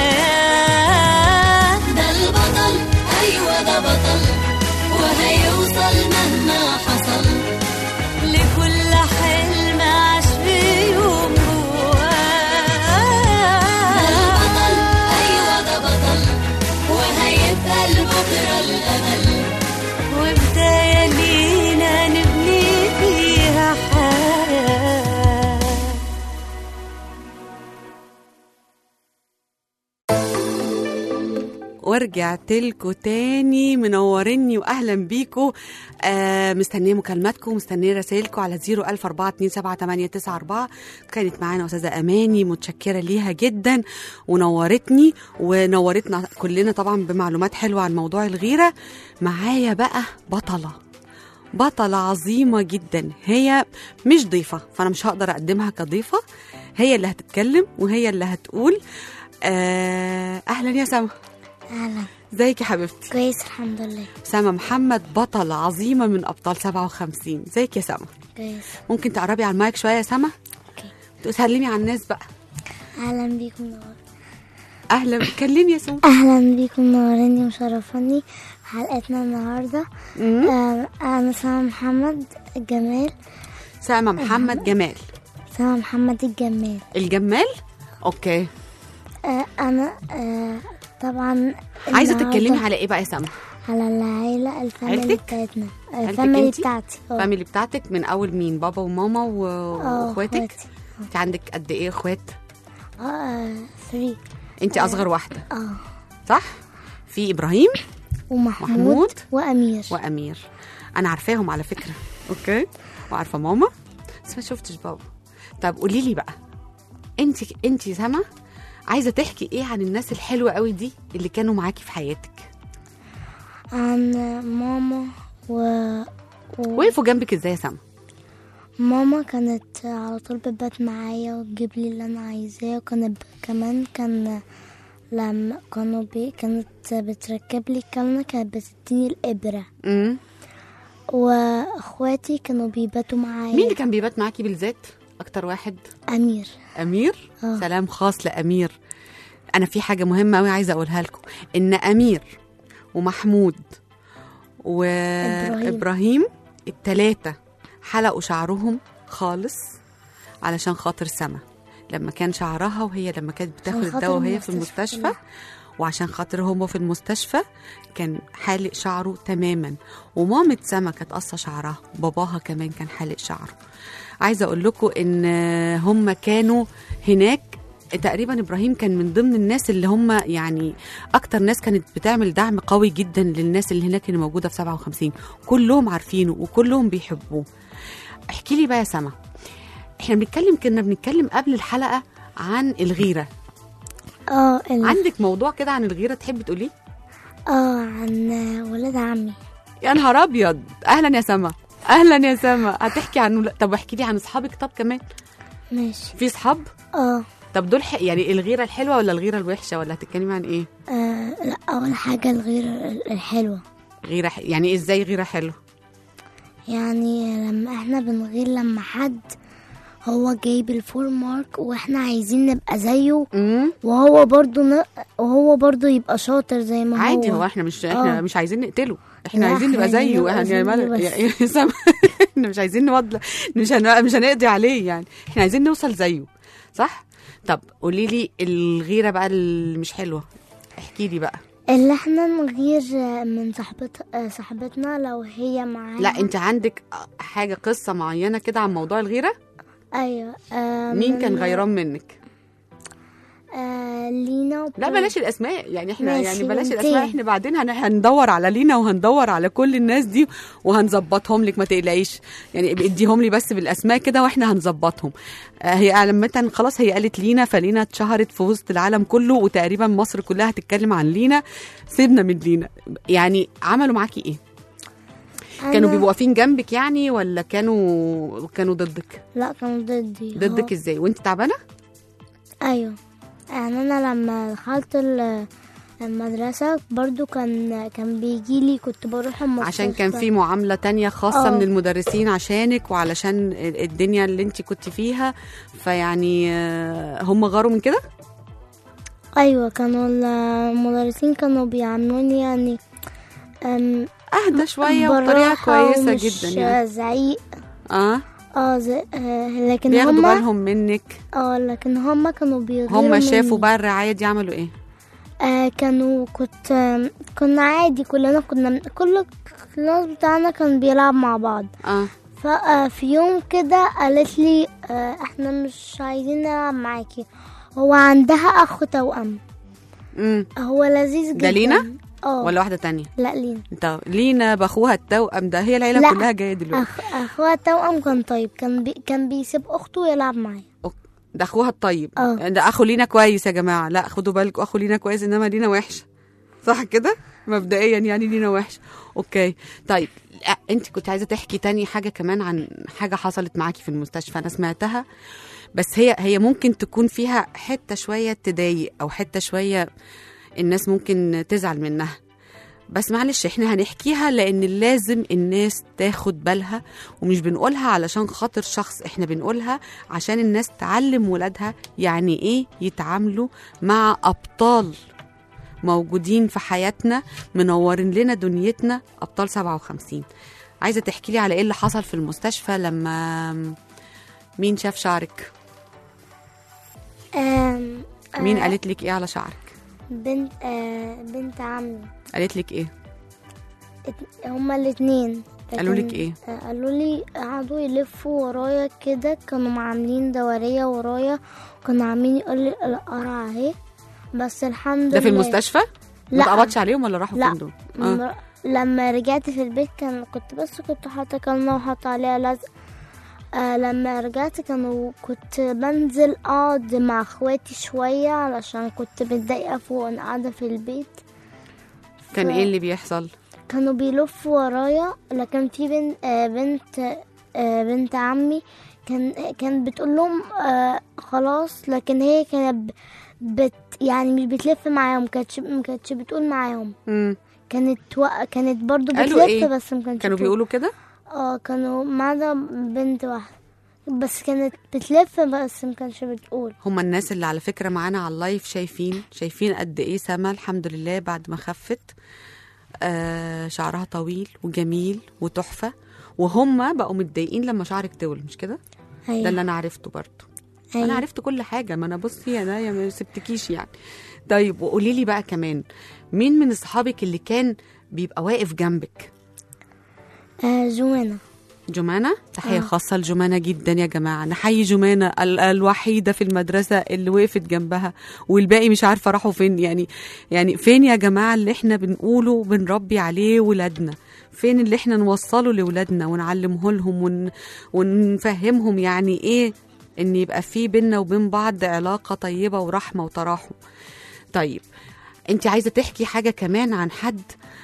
حياة ده البطل أيوة ده بطل وهيوصل مهما حصل لكل حلم عاش في يوم جواه ده البطل أيوة ده بطل وهيبقى لبكرة الأمل وبداية لينا نبني فيها حياة ورجعت لكم تاني منوريني واهلا بيكم آه مستنيه مكالماتكم مستنيه رسائلكم على 01042788994 كانت معانا استاذه اماني متشكره ليها جدا ونورتني ونورتنا كلنا طبعا بمعلومات حلوه عن موضوع الغيره معايا بقى بطله بطلة عظيمة جدا هي مش ضيفة فأنا مش هقدر أقدمها كضيفة هي اللي هتتكلم وهي اللي هتقول آه أهلا يا سما أهلا ازيك يا حبيبتي كويس الحمد لله سما محمد بطلة عظيمة من أبطال 57 ازيك يا سما كويس ممكن تقربي على المايك شوية يا سما أوكي. تسلمي على الناس بقى أهلا بيكم نور أهلا كلمي يا سما أهلا بيكم نوراني وشرفاني في حلقتنا النهاردة مم. آه، أنا سما محمد الجمال سما محمد جمال سما محمد الجمال الجمال أوكي آه، أنا آه، طبعا عايزة النهاردة تتكلمي على إيه بقى يا سما على العيلة الفاميلي عيلتك؟ بتاعتنا آه، عيلتك الفاميلي انتي؟ بتاعتي اه الفاميلي بتاعتك من أول مين بابا وماما و- اه وأخواتك اخواتي أنت عندك قد إيه أخوات اه 3 أنت أصغر واحدة اه صح في إبراهيم ومحمود محمود وأمير وامير انا عارفاهم على فكره اوكي وعارفه ماما بس ما شفتش بابا طب قولي لي بقى انت انت سما عايزه تحكي ايه عن الناس الحلوه قوي دي اللي كانوا معاكي في حياتك عن ماما و... و... وقفوا جنبك ازاي يا سما ماما كانت على طول بتبات معايا وتجيب لي اللي انا عايزاه وكانت ب- كمان كان لما كانوا بي كانت بتركب لي الكلمة كانت بتديني الإبرة امم واخواتي كانوا بيباتوا معايا مين اللي كان بيبات معاكي بالذات اكتر واحد أمير امير آه. سلام خاص لامير انا في حاجه مهمه قوي عايزه اقولها لكم ان امير ومحمود وابراهيم الثلاثه حلقوا شعرهم خالص علشان خاطر سما لما كان شعرها وهي لما كانت بتاخد عشان خاطر الدواء وهي في المستشفى المستشفى كلها. وعشان خاطر هما في المستشفى كان حالق شعره تماما ومامة سما كانت قصة شعرها باباها كمان كان حالق شعره عايزة أقول لكم إن هم كانوا هناك تقريبا ابراهيم كان من ضمن الناس اللي هم يعني اكتر ناس كانت بتعمل دعم قوي جدا للناس اللي هناك اللي موجوده في 57 كلهم عارفينه وكلهم بيحبوه احكي لي بقى يا سما احنا بنتكلم كنا بنتكلم قبل الحلقه عن الغيره اه ال- عندك موضوع كده عن الغيره تحبي تقوليه اه عن ولاد عمي يا نهار ابيض اهلا يا سما اهلا يا سما هتحكي عن لا، طب احكي لي عن اصحابك طب كمان ماشي في اصحاب اه طب دول ح... يعني الغيره الحلوه ولا الغيره الوحشه ولا هتتكلمي عن ايه آه، لا اول حاجه الغير ال- الحلوه غيره ح... يعني ازاي غيره حلوه يعني لما احنا بنغير لما حد هو جايب الفول مارك واحنا عايزين نبقى زيه امم وهو برضو ن... وهو برضو يبقى شاطر زي ما عادي هو هو احنا مش احنا آه. مش عايزين نقتله احنا لا، عايزين نبقى إحنا زيه نبقى احنا زيه مال- بس. يا- يا سما احنا مش عايزين نوضل مش هن... مش هنقضي عليه يعني احنا عايزين نوصل زيه صح طب قولي لي الغيره بقى اللي مش حلوه احكي لي بقى اللي احنا نغير من صاحبت آه، صاحبتنا لو هي معانا لا انت عندك حاجه قصه معينه كده عن موضوع الغيره ايوه آه مين كان من- غيران منك آه لينا لا وبرضو- بلاش الاسماء يعني احنا ماشي، يعني بلاش بنتين. الاسماء احنا بعدين هن- هندور على لينا وهندور على كل الناس دي وهنظبطهم لك ما تقلقيش يعني اديهم لي بس بالاسماء كده واحنا هنظبطهم آه، هي عامة خلاص هي قالت لينا فلينا اتشهرت في وسط العالم كله وتقريبا مصر كلها هتتكلم عن لينا سيبنا من لينا يعني عملوا معاكي ايه كانوا أنا- بيبقوا واقفين جنبك يعني ولا كانوا كانوا ضدك لا كانوا ضدي ضدك ازاي وانت تعبانه ايوه يعني انا لما دخلت ال- المدرسة برضو كان كان بيجي لي كنت بروح المستشفى عشان كان في معاملة تانية خاصة آه. من المدرسين عشانك وعلشان الدنيا اللي انت كنت فيها فيعني آه، هم غاروا من كده ايوه كانوا المدرسين كانوا بيعاملوني يعني أم، اهدى شوية وبطريقة بالراحة كويسة ومش جدا يعني زعيق اه اه زي آه لكن بياخدوا هما بالهم منك اه لكن هما كانوا بيغيروا هم شافوا مني. بقى الرعاية دي عملوا ايه آه كانوا كنت آم، كنا عادي كلنا كنا كل الكلاس بتاعنا كان بيلعب مع بعض اه ففي يوم كده قالت لي آه احنا مش عايزين نلعب معاكي هو عندها اخ توأم امم هو لذيذ جدا ده لينا؟ اه ولا واحدة تانية لا لينا انت لينا باخوها التوأم ده هي العيلة لا. كلها جاية دلوقتي أخ اخوها توأم كان طيب كان بي كان بيسيب اخته يلعب معايا ده اخوها الطيب اه. ده اخو لينا كويس يا جماعه لا خدوا بالكم اخو لينا كويس انما لينا وحشه صح كده مبدئيا يعني لينا وحشه اوكي طيب لا، انت كنت عايزه تحكي تاني حاجه كمان عن حاجه حصلت معاكي في المستشفى انا سمعتها بس هي هي ممكن تكون فيها حته شويه تضايق او حته شويه الناس ممكن تزعل منها بس معلش احنا هنحكيها لان لازم الناس تاخد بالها ومش بنقولها علشان خاطر شخص احنا بنقولها عشان الناس تعلم ولادها يعني ايه يتعاملوا مع ابطال موجودين في حياتنا منورين لنا دنيتنا ابطال 57 عايزه تحكي لي على ايه اللي حصل في المستشفى لما مين شاف شعرك آم، مين آه، قالت لك ايه على شعرك بنت آه بنت عمي قالت لك ايه ات- هما الاتنين قالوا لك لكن- ايه آه، قالوا لي قعدوا يلفوا ورايا كده كانوا عاملين دورية ورايا كانوا عاملين يقول لي القرع اهي بس الحمد ده في لله المستشفى ما لا. اتقبضش عليهم ولا راحوا لا. فين دول آه. م- لما رجعت في البيت كان كنت بس كنت حاطه كلمة وحاطه عليها لزق آه لما رجعت كانوا كنت بنزل اقعد مع اخواتي شوية علشان كنت متضايقة فوق وانا قاعدة في البيت كان ف- ايه اللي بيحصل كانوا بيلفوا ورايا لكن في بنت آه بنت آه بنت عمي كان كانت بتقول لهم آه خلاص لكن هي كانت ب- بت يعني مش بتلف معاهم كانتش ما كانتش بتقول معاهم مم. كانت و... كانت برضو قالوا بتلف إيه؟ بس ما كانتش كانوا بتقول. بيقولوا كده اه كانوا معانا بنت واحدة بس كانت بتلف بس ما كانتش بتقول هما الناس اللي على فكرة معانا على اللايف شايفين شايفين قد ايه سما الحمد لله بعد ما خفت آه شعرها طويل وجميل وتحفة وهم بقوا متضايقين لما شعرك طول مش كده ده اللي ايوه انا عرفته برضه انا أيوة. عرفت كل حاجه ما انا بصي انا يا ما سبتكيش يعني طيب وقولي لي بقى كمان مين من اصحابك اللي كان بيبقى واقف جنبك آه جوانا جمانة تحية آه. خاصة لجمانة جدا يا جماعة نحيي جمانة ال- الوحيدة في المدرسة اللي وقفت جنبها والباقي مش عارفة راحوا فين يعني يعني فين يا جماعة اللي احنا بنقوله وبنربي عليه ولادنا فين اللي احنا نوصله لولادنا ونعلمه لهم ون ونفهمهم يعني ايه ان يبقى في بينا وبين بعض علاقة طيبة ورحمة وتراحم طيب انت عايزة تحكي حاجة كمان عن حد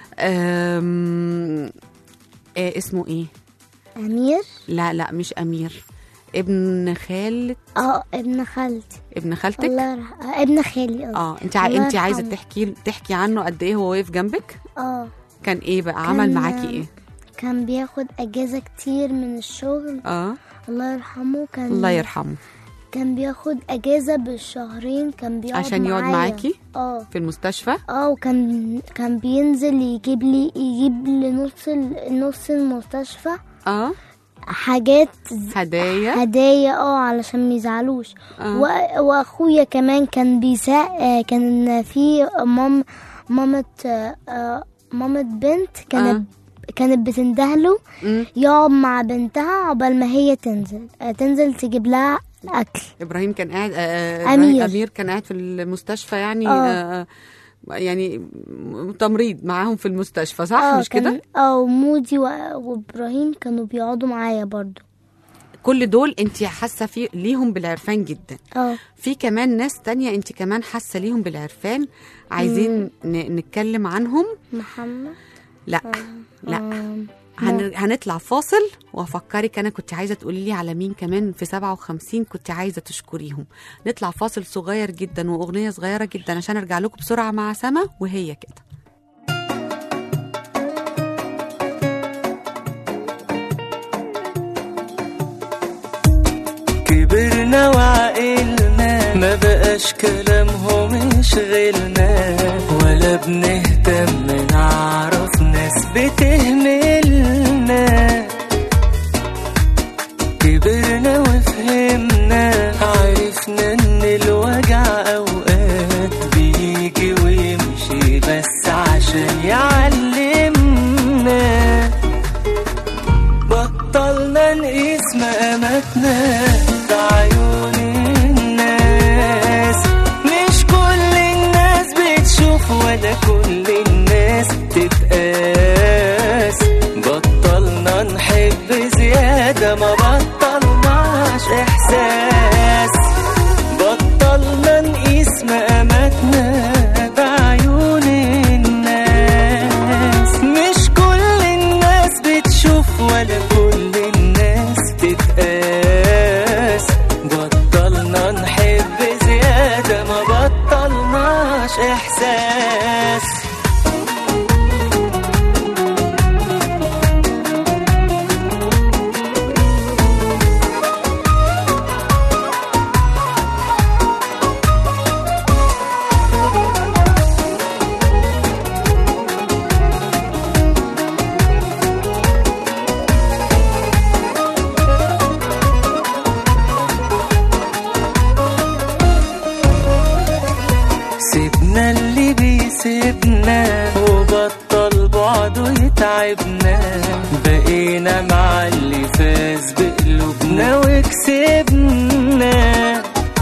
أم... آه اسمه ايه امير لا لا مش امير ابن خالة اه ابن خالتي ابن خالتك الله يرحمه آه ابن خالي قصدي اه انت ع... الله انت عايزه يرحمه. تحكي تحكي عنه قد ايه هو واقف جنبك اه كان ايه بقى عمل كان- معاكي ايه كان بياخد اجازه كتير من الشغل اه الله يرحمه كان الله يرحمه كان بياخد اجازه بالشهرين كان بيقعد عشان يقعد معايا. معاكي اه في المستشفى اه وكان كان بينزل يجيب لي يجيب لي نص ال- نص المستشفى اه حاجات هدايا هدايا اه علشان ما يزعلوش آه. و- واخويا كمان كان بيساعد آه، كان في مام مامة آه، آه، مامة بنت كانت كانت بتندهله مم. يقعد مع بنتها عقبال ما هي تنزل آه، تنزل تجيب لها اكل ابراهيم كان قاعد آه آه، أمير. إبراهيم- امير كان قاعد في المستشفى يعني آه. آه يعني م- تمريض معاهم في المستشفى صح اه مش كان- كده اه مودي و- وابراهيم كانوا بيقعدوا معايا برضو كل دول انت حاسه في ليهم بالعرفان جدا اه في كمان ناس تانية انت كمان حاسه ليهم بالعرفان عايزين ن- نتكلم عنهم محمد لا لا آم، هن... هنطلع فاصل وافكرك انا كنت عايزه تقولي لي على مين كمان في 57 كنت عايزه تشكريهم نطلع فاصل صغير جدا واغنيه صغيره جدا عشان ارجع لكم بسرعه مع سما وهي كده كبرنا وعقلنا ما بقاش كلامهم يشغلنا ولا بنهتم نعرف ناس بتهملنا كبرنا وفهمنا عرفنا ان الوجع اوقات بيجي ويمشي بس عشان يعلمنا بطلنا نقيس مقاماتنا بعيون الناس مش كل الناس بتشوف ولا كل الناس تتقاس بطلنا نحب زيادة ما بطلناش إحساس بطلنا نقيس مقاماتنا بعيون الناس مش كل الناس بتشوف ولا كل الناس تتقاس بطلنا نحب زيادة ما بطلناش إحساس سيبنا اللي بيسيبنا وبطل بعده يتعبنا بقينا مع اللي فاز بقلوبنا وكسبنا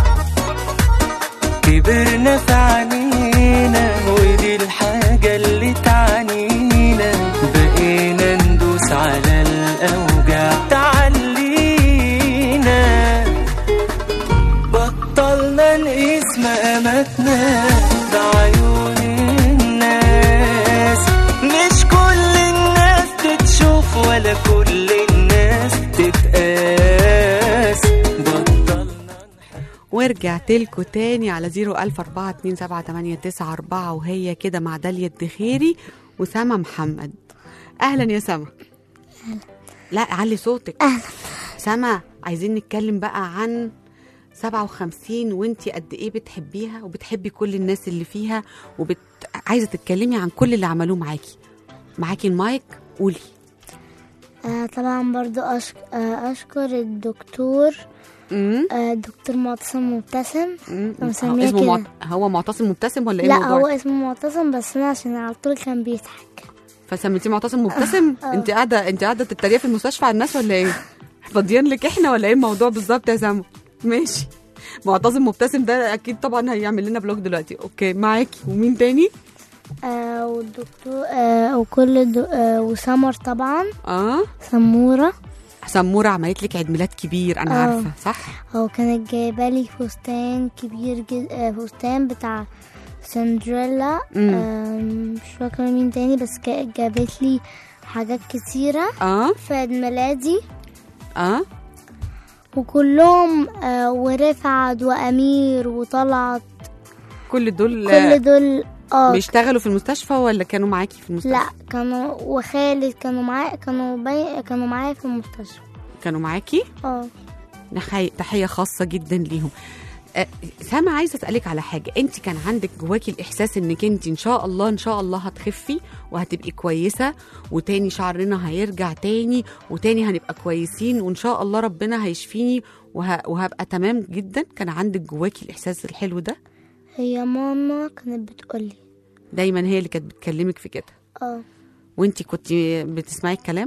كبرنا في عينينا ودي الحاجة اللي تعنينا بقينا ندوس على الأوجع تعلينا بطلنا نقيس مقاماتنا بعيون الناس مش كل الناس بتشوف ولا كل الناس تتقاس بطلنا ورجعت لكم تاني على 010427889 وهي كده مع داليا الدخيري وسما محمد اهلا يا سما لا علي صوتك أهلا. سما عايزين نتكلم بقى عن 57 وانتي قد ايه بتحبيها وبتحبي كل الناس اللي فيها وبت... عايزه تتكلمي عن كل اللي عملوه معاكي معاكي المايك قولي آه طبعا برضو أشك... آه أشكر الدكتور امم آه الدكتور معتصم مبتسم أمم. مسميه اسمه كده. معت... هو معتصم مبتسم ولا ايه لا الموضوع هو اسمه معتصم بس أنا عشان على طول كان بيضحك فسميتيه معتصم مبتسم انت قاعده انت قاعده تتريقي في المستشفى على الناس ولا ايه فاضيين لك احنا ولا ايه الموضوع بالظبط يا سما ماشي معتصم مبتسم ده اكيد طبعا هيعمل لنا بلوج دلوقتي اوكي معاكي ومين تاني آه والدكتور آه وكل الدو... آه وسمر طبعا اه سمورة سموره عملت لك عيد ميلاد كبير انا آه. عارفه صح هو كانت جايبة لي فستان كبير جد... آه فستان بتاع سندريلا مم. آه مش فاكرة مين تاني بس كا- جابت لي حاجات كتيرة اه في عيد ميلادي اه وكلهم آه ورفعت وأمير وطلعت كل دول كل دول اه بيشتغلوا في المستشفى ولا كانوا معاكي في المستشفى لا كانوا وخالد كانوا معايا كانوا بي... كانوا معايا في المستشفى كانوا معاكي اه نحي... تحيه خاصه جدا ليهم أه سما عايزه اسالك على حاجه انت كان عندك جواكي الاحساس انك انت ان شاء الله ان شاء الله هتخفي وهتبقي كويسه وتاني شعرنا هيرجع تاني وتاني هنبقى كويسين وان شاء الله ربنا هيشفيني وه... وهبقى تمام جدا كان عندك جواكي الاحساس الحلو ده هي ماما كانت بتقولي دايما هي اللي كانت بتكلمك في كده اه وانت كنت بتسمعي الكلام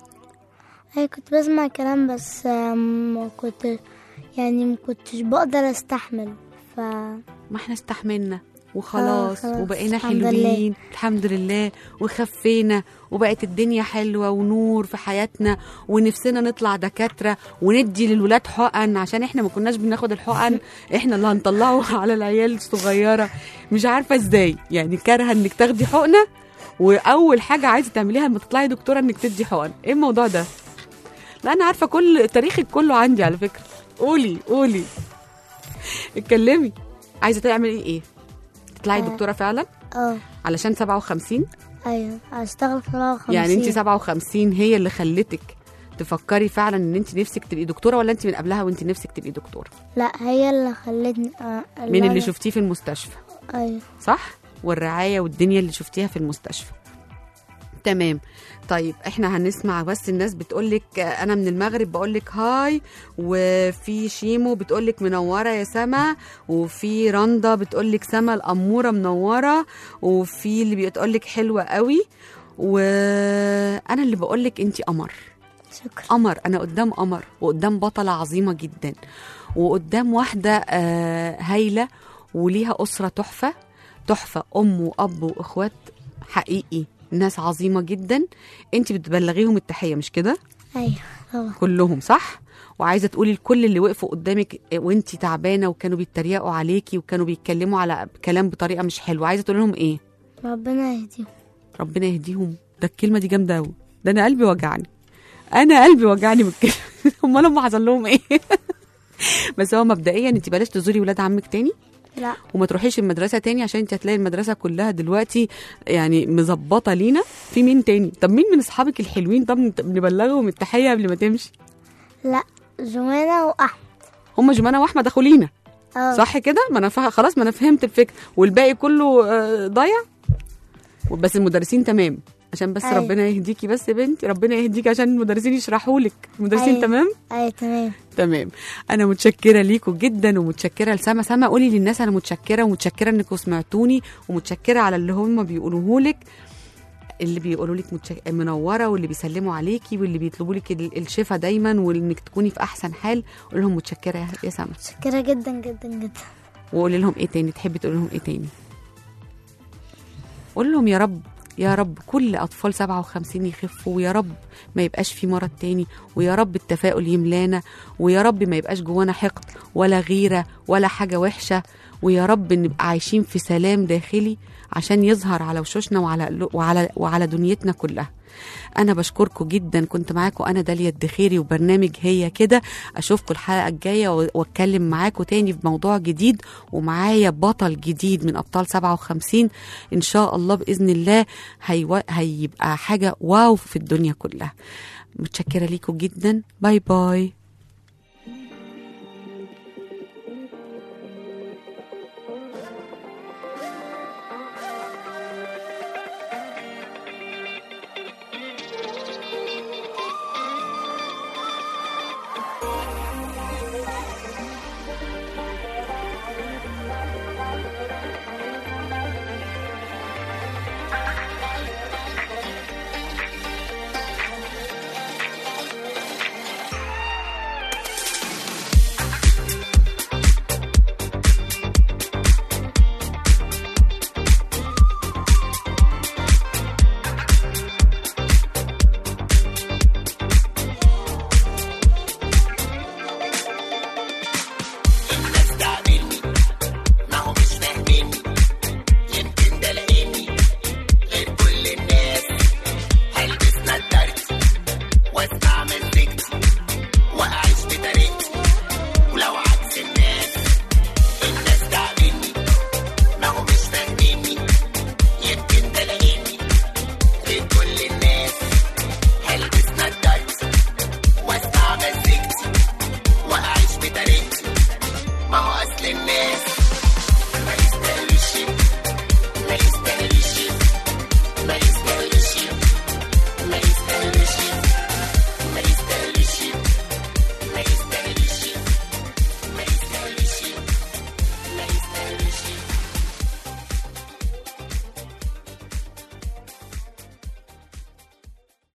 هي كنت بسمع كلام بس آم، ما كنت يعني ما كنتش بقدر استحمل ف ما احنا استحملنا وخلاص خلاص، وبقينا الحمد حلوين الحمد لله وخفينا وبقت الدنيا حلوة ونور في حياتنا ونفسنا نطلع دكاترة وندي للولاد حقن عشان احنا ما كناش بناخد الحقن احنا اللي هنطلعه على العيال الصغيرة مش عارفة ازاي يعني كارهة انك تاخدي حقنة واول حاجة عايزة تعمليها لما تطلعي دكتورة انك تدي حقن ايه الموضوع ده لا انا عارفة كل تاريخك كله عندي على فكرة قولي قولي اتكلمي عايزة تعملي ايه تطلعي آه. دكتورة فعلا اه علشان 57 ايوه هشتغل في سبعة وخمسين يعني انت 57 هي اللي خلتك تفكري فعلا ان انت نفسك تبقي دكتوره ولا انت من قبلها وانت نفسك تبقي دكتوره لا هي اللي خلتني آه من اللي أنا- شفتيه في المستشفى ايوه صح والرعايه والدنيا اللي شفتيها في المستشفى تمام طيب احنا هنسمع بس الناس بتقولك انا من المغرب بقولك هاي وفي شيمو بتقولك منوره يا سما وفي رندا بتقولك سما الاموره منوره وفي اللي بتقولك حلوه قوي وانا اللي بقولك انتي قمر شكرا قمر انا قدام قمر وقدام بطله عظيمه جدا وقدام واحده آه، هايله وليها اسره تحفه تحفه ام واب واخوات حقيقي ناس عظيمه جدا انت بتبلغيهم التحيه مش كده ايوه طبعا كلهم صح وعايزه تقولي لكل اللي وقفوا قدامك وانت تعبانه وكانوا بيتريقوا عليكي وكانوا بيتكلموا على كلام بطريقه مش حلوه عايزه تقول لهم ايه ربنا يهديهم ربنا يهديهم ده الكلمه دي جامده قوي ده انا قلبي وجعني انا قلبي وجعني من الكلمه امال هم حصل لهم ايه بس هو مبدئيا انت بلاش تزوري ولاد عمك تاني لا وما تروحيش المدرسه تاني عشان انت هتلاقي المدرسه كلها دلوقتي يعني مظبطه لينا في مين تاني طب مين من اصحابك الحلوين طب نت- نبلغهم التحيه قبل ما تمشي لا جوانا واحمد هم جمانه واحمد اخو لينا اه صح كده ما انا فه... خلاص ما انا فهمت الفكره والباقي كله آه، ضايع بس المدرسين تمام عشان بس أيوة. ربنا يهديكي بس يا بنتي ربنا يهديكي عشان المدرسين يشرحوا لك المدرسين أيوة. تمام ايوه تمام تمام انا متشكره ليكم جدا ومتشكره لسما سما قولي للناس انا متشكره ومتشكره انكم سمعتوني ومتشكره على اللي هم بيقولوه لك اللي بيقولوا لك متشك... منوره واللي بيسلموا عليكي واللي بيطلبوا لك ال- الشفا دايما وانك تكوني في احسن حال قول لهم متشكره يا- يا سما متشكرة جدا جدا جدا وقولي لهم ايه تاني تحبي تقولي لهم ايه تاني قول لهم يا رب يا رب كل اطفال 57 يخفوا ويا رب ما يبقاش في مرض تاني ويا رب التفاؤل يملانا ويا رب ما يبقاش جوانا حقد ولا غيره ولا حاجه وحشه ويا رب نبقى عايشين في سلام داخلي عشان يظهر على وشوشنا وعلى وعلى وعلى دنيتنا كلها انا بشكركم جدا كنت معاكم انا داليا الدخيري وبرنامج هي كده اشوفكم الحلقه الجايه و- واتكلم معاكم تاني في موضوع جديد ومعايا بطل جديد من ابطال 57 ان شاء الله باذن الله هيو... هيبقى حاجه واو في الدنيا كلها متشكره ليكم جدا باي باي